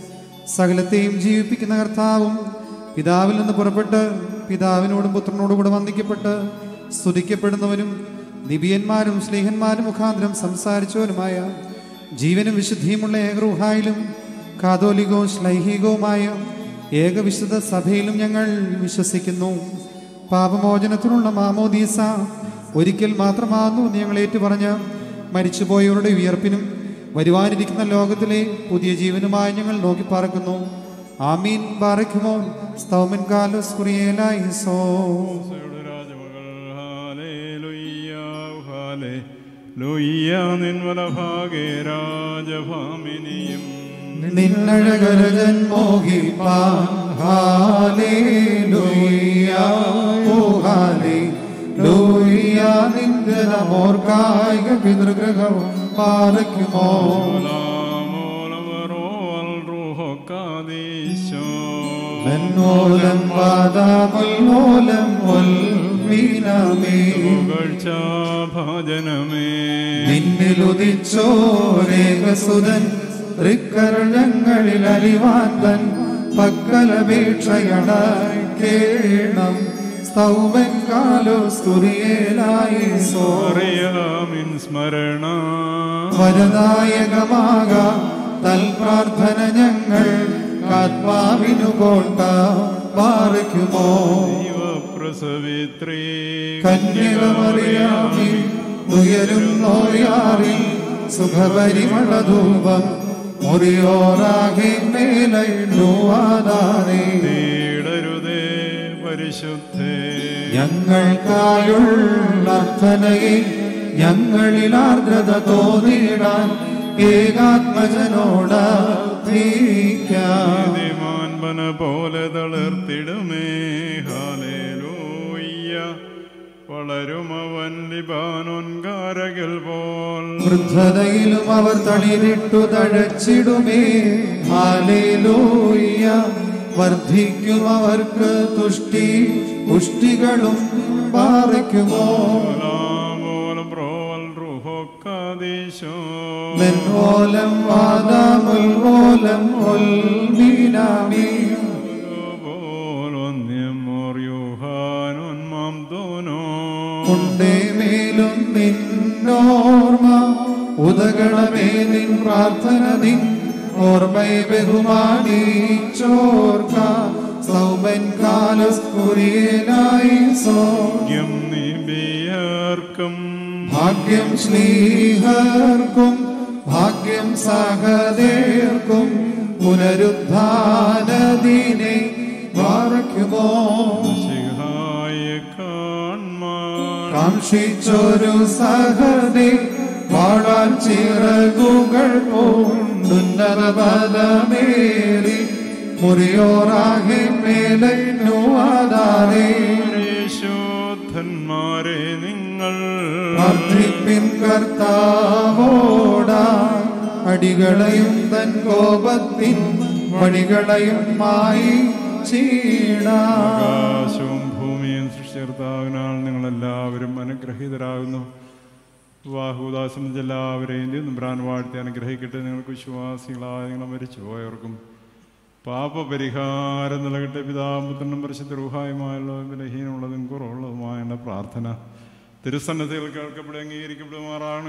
സകലത്തെയും ജീവിപ്പിക്കുന്ന കർത്താവും പിതാവിൽ നിന്ന് പുറപ്പെട്ട് പിതാവിനോടും പുത്രനോടും കൂടെ വന്ദിക്കപ്പെട്ട് സ്തുതിക്കപ്പെടുന്നവനും നിബിയന്മാരും സ്നേഹന്മാരും മുഖാന്തരം സംസാരിച്ചവനുമായ ജീവനും വിശുദ്ധിയുമുള്ള ഏകറുഹായിലും കാതോലികവും ശ്ലൈഹികവുമായ ഏകവിശുദ്ധ സഭയിലും ഞങ്ങൾ വിശ്വസിക്കുന്നു പാപമോചനത്തിനുള്ള മാമോദീസ ഒരിക്കൽ മാത്രമാകുന്നു എന്ന് ഞങ്ങൾ ഏറ്റുപറഞ്ഞ് മരിച്ചുപോയവരുടെ ഉയർപ്പിനും വരുവാനിരിക്കുന്ന ലോകത്തിലെ പുതിയ ജീവനുമായി ഞങ്ങൾ നോക്കി പാർക്കുന്നു ആമീൻ ബാറയ്ക്കുമോ സ്തൗമൻ കാലോസ് കുറിയേലായി സോ ലൂയ്യ നിൻവലഭാഗേ രാജഭാമിനിയും നിന്നഴകരജൻ മോഹിപ്പാൻ ഹാലേലൂയ ഓ ഹാലേലൂയ നിന്റെ നമോർക്കായിക പിതൃഗ്രഹവും പാറയ്ക്കുമോ മെന്നോലം വാദാമുൽമൂലം ഉൽമീനമേ ഭജനമേ നിന്നിലുദിച്ചോരേകസുതൻ തൃക്കരണങ്ങളിൽ അലിവാൻ തൻ പക്കലപേക്ഷയടക്കേണം സ്തൗമൻ കാലോ സ്തുരിയേലായി സോ അറിയാമിൻ സ്മരണ വരദായകമാക തൽ പ്രാർത്ഥന ഞങ്ങൾ ആത്മാവിനു കോട്ട പാറയ്ക്കുമോ പ്രസവിത്രീ കന്യകമറിയാമി ഉയരും നോയാറിൽ സുഖപരിമളധൂപം മുറിയോറാകെ മേലുവാതാനേ തേടരുതേ പരിശുദ്ധേ ഞങ്ങൾക്കായുള്ള അർത്ഥനയെ ഞങ്ങളിൽ ആർദ്രത തോന്നിയിടാൻ ഏകാത്മജനോട് മാൻപന പോലെ തളിർത്തിടുമേ ഹാലേലൂയ്യ വളരുമവൻ ലിബാനോൻ കാരകിൽ പോൽ വൃദ്ധതയിലും അവർ തളിരിട്ടു തഴച്ചിടുമേ ഹാലേലൂയ്യ വർദ്ധിക്കും അവർക്ക് തുഷ്ടി പുഷ്ടികളും പാറയ്ക്കുമോ മെൻമോലം വാദാമുൽമോലം ഒൽമീനാമീ ഉണ്ടേ മേലും നിന്നോർമ്മ ഉദകളമേ നിൻ പ്രാർത്ഥന നിൻ ഓർമ്മയെ ബഹുമാനിച്ചോർക്ക സൗമൻ കാലസ്കുരിയനായി സോഗ്യം നിബിയർക്കും ഭാഗ്യം ശ്ലീഹർക്കും ഭാഗ്യം സഹദേർക്കും പുനരുദ്ധാനദിനെ വാറയ്ക്കുമോ കാക്ഷിച്ചൊരു സഹദേ വാഴാൻ ചിറകുകൾ പോണ്ടുന്നത ബലമേറി മുറിയോറാകെ മേലുവാതാരേ ശോധന്മാരെ നിങ്ങൾ പ്രാർത്ഥിപ്പിൻ കർത്താവോടാ അടികളെയും തൻ കോപത്തിൻ വടികളെയും മായി ആകാശവും ഭൂമിയും സൃഷ്ടികർത്താവിനാൽ നിങ്ങളെല്ലാവരും അനുഗ്രഹീതരാകുന്നു വാഹുദാസം എല്ലാവരെയും നിമ്പ്രാൻ വാഴ്ത്തി അനുഗ്രഹിക്കട്ടെ നിങ്ങൾക്ക് വിശ്വാസികളായ നിങ്ങളെ മരിച്ചു പോയവർക്കും പാപപരിഹാരം നൽകട്ടെ പിതാപുത്രനും പരിശുദ്ധ റൂഹായുമായുള്ള ബലഹീനമുള്ളതും കുറവുള്ളതുമായ എൻ്റെ പ്രാർത്ഥന തിരുസന്നതികൾ കേൾക്കപ്പെടും അംഗീകരിക്കപ്പെടുമാറാണ്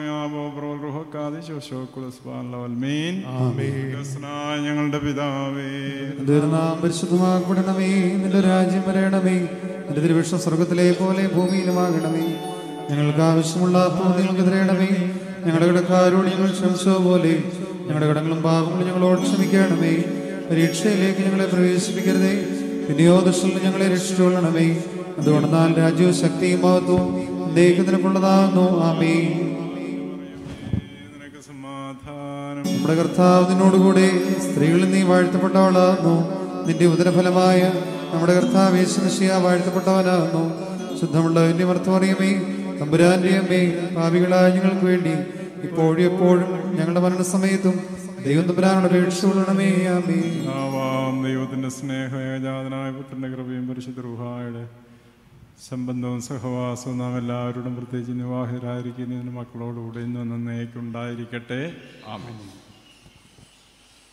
ഞങ്ങളുടെ പിതാവേ നാം പരിശുദ്ധമാക്കപ്പെടണമേ നിന്റെ രാജ്യം വരണമേ നിന്റെ തിരുവിഷ്ണ സ്വർഗത്തിലെ പോലെ ഭൂമിയിലുമാകണമേ ഞങ്ങൾക്ക് ആവശ്യമുള്ള നിങ്ങൾക്ക് തരയണമേ ഞങ്ങളുടെ കടക്കാരോട് ഞങ്ങൾ ക്ഷമിച്ചോ പോലെ ഞങ്ങളുടെ കടങ്ങളും പാപങ്ങളും ഞങ്ങളോട് ക്ഷമിക്കണമേ പരീക്ഷയിലേക്ക് ഞങ്ങളെ പ്രവേശിപ്പിക്കരുതേ പിന്നെയോ ദുഷ്ടങ്ങൾ ഞങ്ങളെ രക്ഷിച്ചുകൊള്ളണമേ അതുകൊണ്ടെന്നാൽ രാജ്യവും ശക്തിയും മഹത്വവും ദൈവത്തിനുള്ളതാകുന്നു ആമേ നമ്മുടെ കർത്താവ് നിന്നോടുകൂടെ സ്ത്രീകളിൽ നീ വാഴ്ത്തപ്പെട്ടവളാകുന്നു നിന്റെ ഉദരഫലമായ നമ്മുടെ കർത്താവ് യേശുമിശിയ വാഴ്ത്തപ്പെട്ടവനാകുന്നു ശുദ്ധമുള്ള എന്റെ മർത്തമറിയമേ തമ്പുരാന്റെ അമ്മേ പാപികളായ ഞങ്ങൾക്ക് വേണ്ടി ഇപ്പോഴും എപ്പോഴും ഞങ്ങളുടെ മരണസമയത്തും ദൈവം തമ്പുരാനോട് അപേക്ഷിച്ചുകൊള്ളണമേ ആമേ ആവാം ദൈവത്തിന്റെ സ്നേഹജാതനായ പുത്രന്റെ കൃപയും പരിശുദ്ധ റുഹായുടെ സംബന്ധവും സഹവാസവും നാം എല്ലാവരോടും പ്രത്യേകിച്ച് വിവാഹിതരായിരിക്കുന്നതിന് മക്കളോടുകൂടെ ഇന്ന് നന്നേക്കുണ്ടായിരിക്കട്ടെ ആമേൻ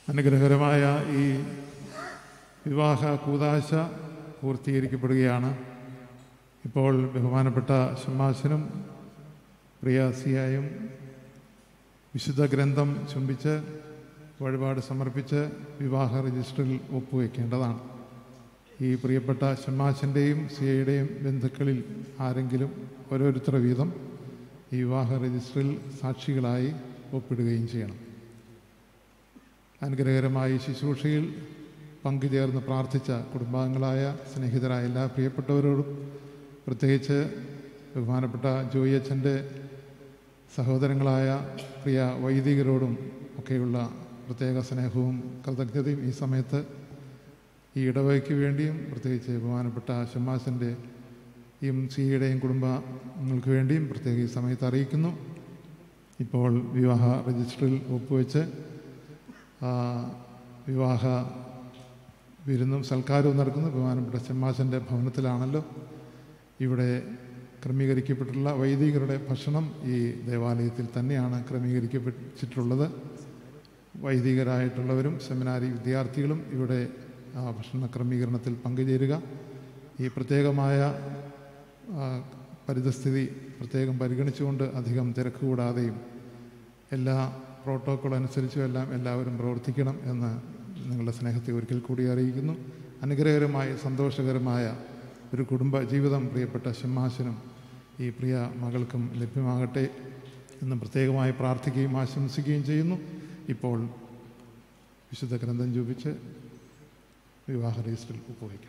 അനുഗ്രഹകരമായ ഈ വിവാഹ കൂതാശ പൂർത്തീകരിക്കപ്പെടുകയാണ് ഇപ്പോൾ ബഹുമാനപ്പെട്ട ഷമ്മാശനും പ്രിയാസിയായും വിശുദ്ധ ഗ്രന്ഥം ചുംബിച്ച് വഴിപാട് സമർപ്പിച്ച് വിവാഹ രജിസ്റ്ററിൽ ഒപ്പുവെക്കേണ്ടതാണ് ഈ പ്രിയപ്പെട്ട ഷമ്മാശൻ്റെയും സിയയുടെയും ബന്ധുക്കളിൽ ആരെങ്കിലും ഓരോരുത്തർ വീതം ഈ വിവാഹ രജിസ്റ്ററിൽ സാക്ഷികളായി ഒപ്പിടുകയും ചെയ്യണം അനുഗ്രഹകരമായ ഈ ശുശ്രൂഷയിൽ പങ്കുചേർന്ന് പ്രാർത്ഥിച്ച കുടുംബാംഗങ്ങളായ സ്നേഹിതരായ എല്ലാ പ്രിയപ്പെട്ടവരോടും പ്രത്യേകിച്ച് ബഹുമാനപ്പെട്ട ജോയി അച്ഛൻ്റെ സഹോദരങ്ങളായ പ്രിയ വൈദികരോടും ഒക്കെയുള്ള പ്രത്യേക സ്നേഹവും കൃതജ്ഞതയും ഈ സമയത്ത് ഈ ഇടവകയ്ക്ക് വേണ്ടിയും പ്രത്യേകിച്ച് ബഹുമാനപ്പെട്ട ഷമ്മാസിൻ്റെ ഈ സിയുടെയും കുടുംബങ്ങൾക്ക് വേണ്ടിയും പ്രത്യേക ഈ സമയത്ത് അറിയിക്കുന്നു ഇപ്പോൾ വിവാഹ രജിസ്റ്ററിൽ ഒപ്പുവെച്ച് ആ, വിവാഹ വിരുന്നും സൽക്കാരവും നടക്കുന്നു ബഹുമാനപ്പെട്ട ഷമ്മാസിൻ്റെ ഭവനത്തിലാണല്ലോ ഇവിടെ ക്രമീകരിക്കപ്പെട്ടിട്ടുള്ള വൈദികരുടെ ഭക്ഷണം ഈ ദേവാലയത്തിൽ തന്നെയാണ് ക്രമീകരിക്കപ്പെട്ടിട്ടുള്ളത് വൈദികരായിട്ടുള്ളവരും സെമിനാരി വിദ്യാർത്ഥികളും ഇവിടെ ആ ഭക്ഷണ ക്രമീകരണത്തിൽ പങ്കുചേരുക ഈ പ്രത്യേകമായ ആ, പരിതസ്ഥിതി പ്രത്യേകം പരിഗണിച്ചുകൊണ്ട് അധികം തിരക്ക് കൂടാതെയും എല്ലാ പ്രോട്ടോക്കോൾ അനുസരിച്ചും എല്ലാം എല്ലാവരും പ്രവർത്തിക്കണം എന്ന് നിങ്ങളുടെ സ്നേഹത്തെ ഒരിക്കൽ കൂടി അറിയിക്കുന്നു അനുഗ്രഹകരമായ സന്തോഷകരമായ ഒരു കുടുംബ ജീവിതം പ്രിയപ്പെട്ട ഷമ്മാശനും ഈ പ്രിയ മകൾക്കും ലഭ്യമാകട്ടെ എന്ന് പ്രത്യേകമായി പ്രാർത്ഥിക്കുകയും ആശംസിക്കുകയും ചെയ്യുന്നു ഇപ്പോൾ വിശുദ്ധ ഗ്രന്ഥം ചൂപിച്ച് വിവാഹ രജിസ്റ്ററിൽ ഒപ്പുവയ്ക്കണം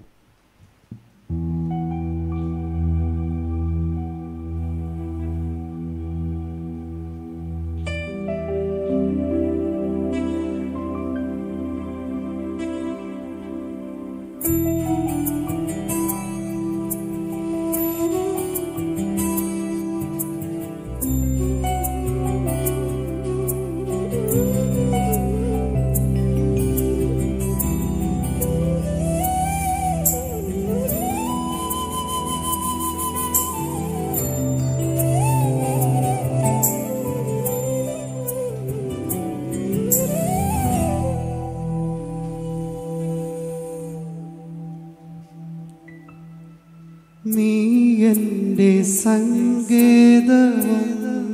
നീ എൻ്റെ സങ്കേതവും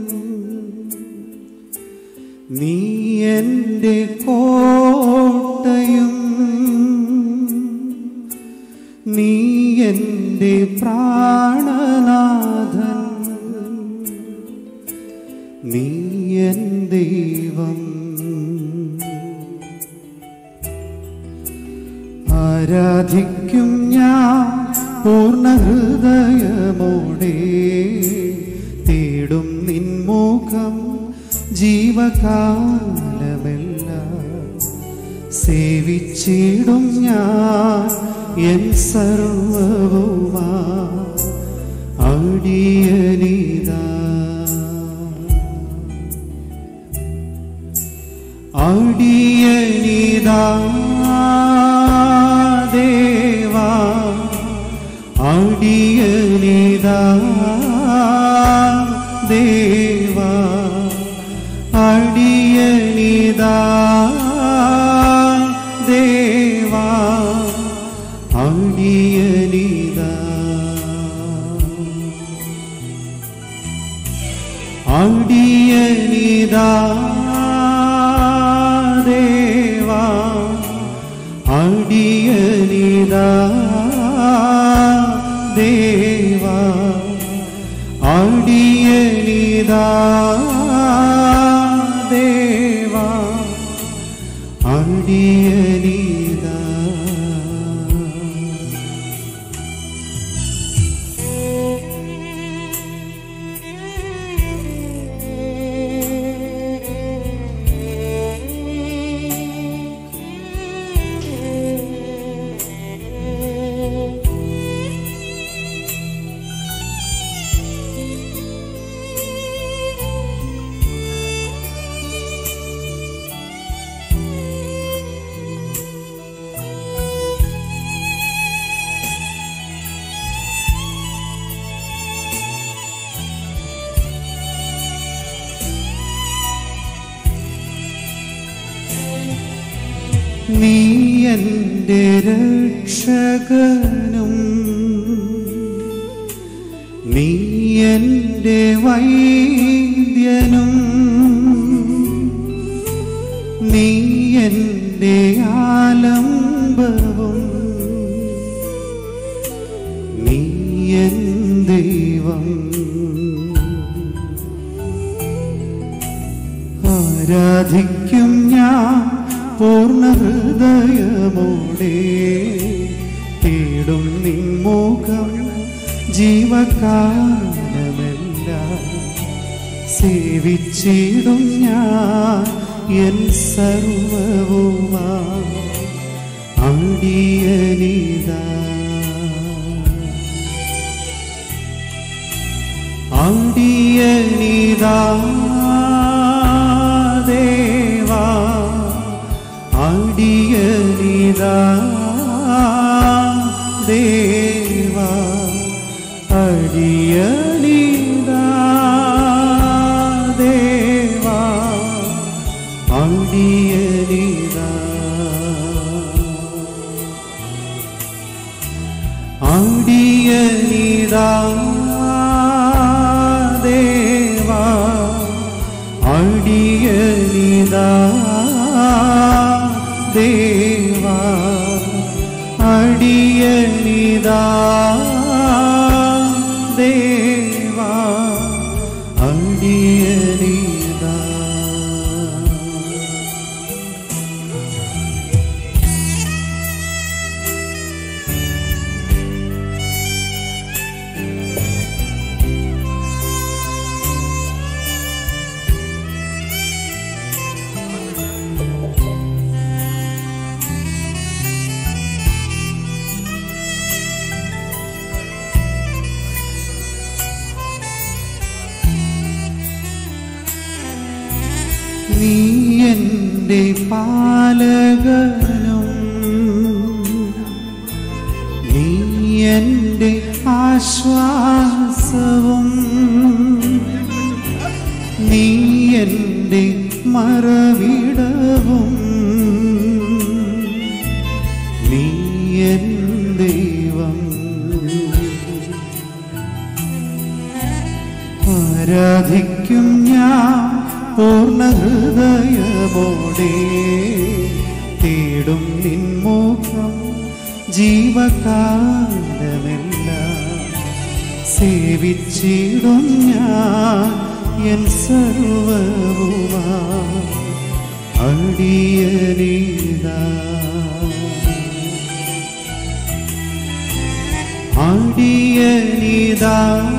നീ എൻ്റെ കോട്ടയും നീ എൻ്റെ പ്രാണനാഥൻ നീ എൻ ദൈവം ആരാധിക്കും ഞാൻ പൂർണ്ണ ഹൃദയമോടെ തേടും നിൻമുഖം ജീവകാലമെല്ലാം സേവിച്ചിടും ഞാൻ എൻ സർവവുമാ അടിയനിതാ അടിയനിതാ ദേവാ അടിയനിതാ ദേവാ അടിയനിതാ ദേവാ അടിയനിതാ അടിയനിതാ ദേവാ അടിയനിതാ ദേവാ അടിയനിതാ ദേവാ അടിയനിതാ എൻ്റെ രക്ഷകനും നീ എൻ്റെ വൈദ്യനും നീ എൻ്റെ ആലംബവും നീ എൻ ദൈവം ആരാധിക്കും ഞാൻ പൂർണ്ണ ഹൃദയമോടെ തേടും നിൻമുഖം ജീവകാലമെല്ലാം സേവിച്ചിടും ഞാൻ എൻ സർവവുമാ അടിയനിതാ അടിയനിതാ ദേവാ അടിയനിതാ ദേവാ അടിയനിതാ ദേവാ അടിയനിതാ അടിയനിതാ ദേവാ അടിയനിതാ ദേവാ അടിയനിതാ ദേവാ അടിയനിതാ നീ എൻ്റെ പാലകനും നീ എൻ്റെ ആശ്വാസവും നീ എൻ്റെ മറവിടവും നീ എൻ ദൈവം ആരാധിക്കും ഞാൻ പൂർണ്ണ ഹൃദയമോടെ തേടും നിൻമുഖം ജീവകാലമെല്ലാം സേവിച്ചിടും ഞാൻ എൻ സർവവുമാ അടിയനീതാ അടിയനിതാ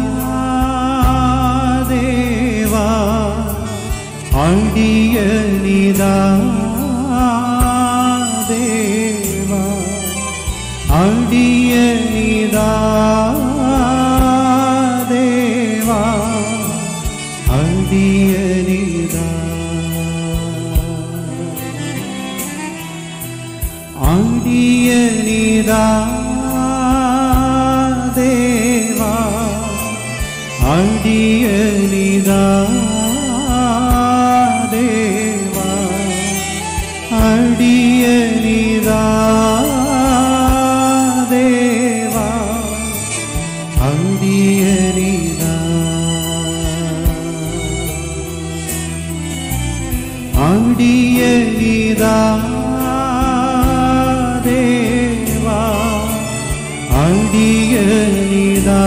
ദേവാ അടിയനിതാ ദേവാ അടിയനിതാ ദേവാ അടിയനിതാ അടിയനിതാ ദേവാ അടിയനിതാ ദേവാ അടിയനിതാ ദേവാ അടിയനിതാ അടിയനിതാ ദേവാ അടിയനിതാ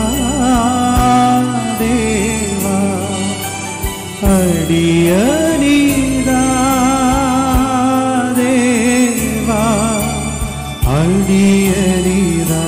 ദേവാ അടിയനിതാ ദേവാ അടിയനിതാ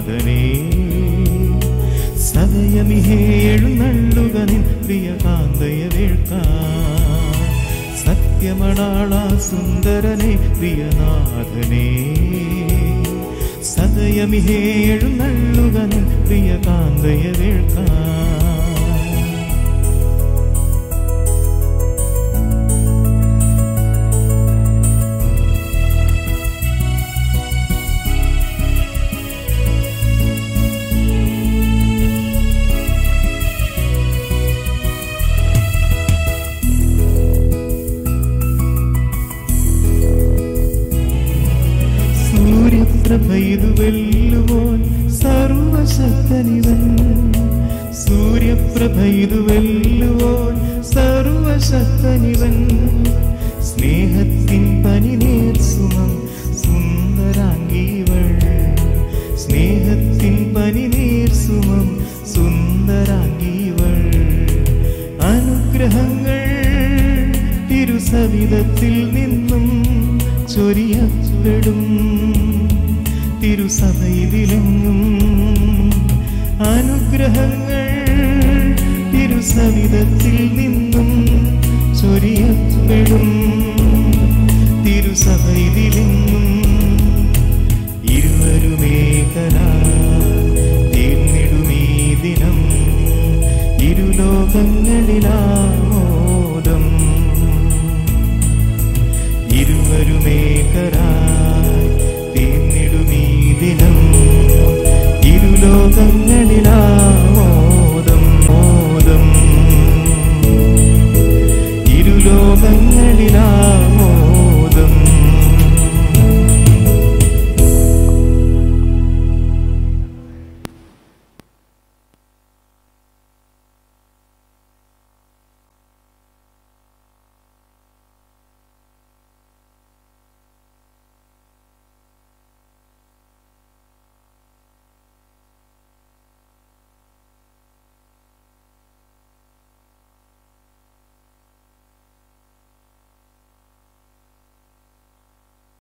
പ്രിയനാഥനേ സദയമിഹേ എഴുന്നള്ളുക നിൻ പ്രിയകാന്തയ വേൾക്കാൻ സത്യമണാള സുന്ദരനെ പ്രിയനാഥനേ സദയമിഹേ എഴുന്നള്ളുക നിൻ പ്രിയകാന്തയ വേൾക്കാൻ സൂര്യപ്രഭയിതു വെല്ലുവോൻ സർവശക്തനിവൻ സൂര്യപ്രഭയിതു വെല്ലുവോൻ സർവശക്തനിവൻ സ്നേഹത്തിൻ പനിനീർ സുമം സുന്ദരാംഗീവൾ സ്നേഹത്തിൻ പനിനീർ സുമം സുന്ദരാംഗീവൾ അനുഗ്രഹങ്ങൾ തിരുസവിധത്തിൽ നിന്നും ചൊരിയപ്പെടും തിരുസഭയിലെങ്ങും അനുഗ്രഹങ്ങൾ തിരുസവിധത്തിൽ നിന്നും ചൊരിയപ്പെടും തിരുസഭയിലെങ്ങും ഇരുവരുമേകനാ തീർന്നിടുമീ ദിനം ഇരുലോകങ്ങളിലാമോദം ഇരുവരുമേകരായി തീർന്നിടുമീ ദിനം ഇരുലോകങ്ങൾ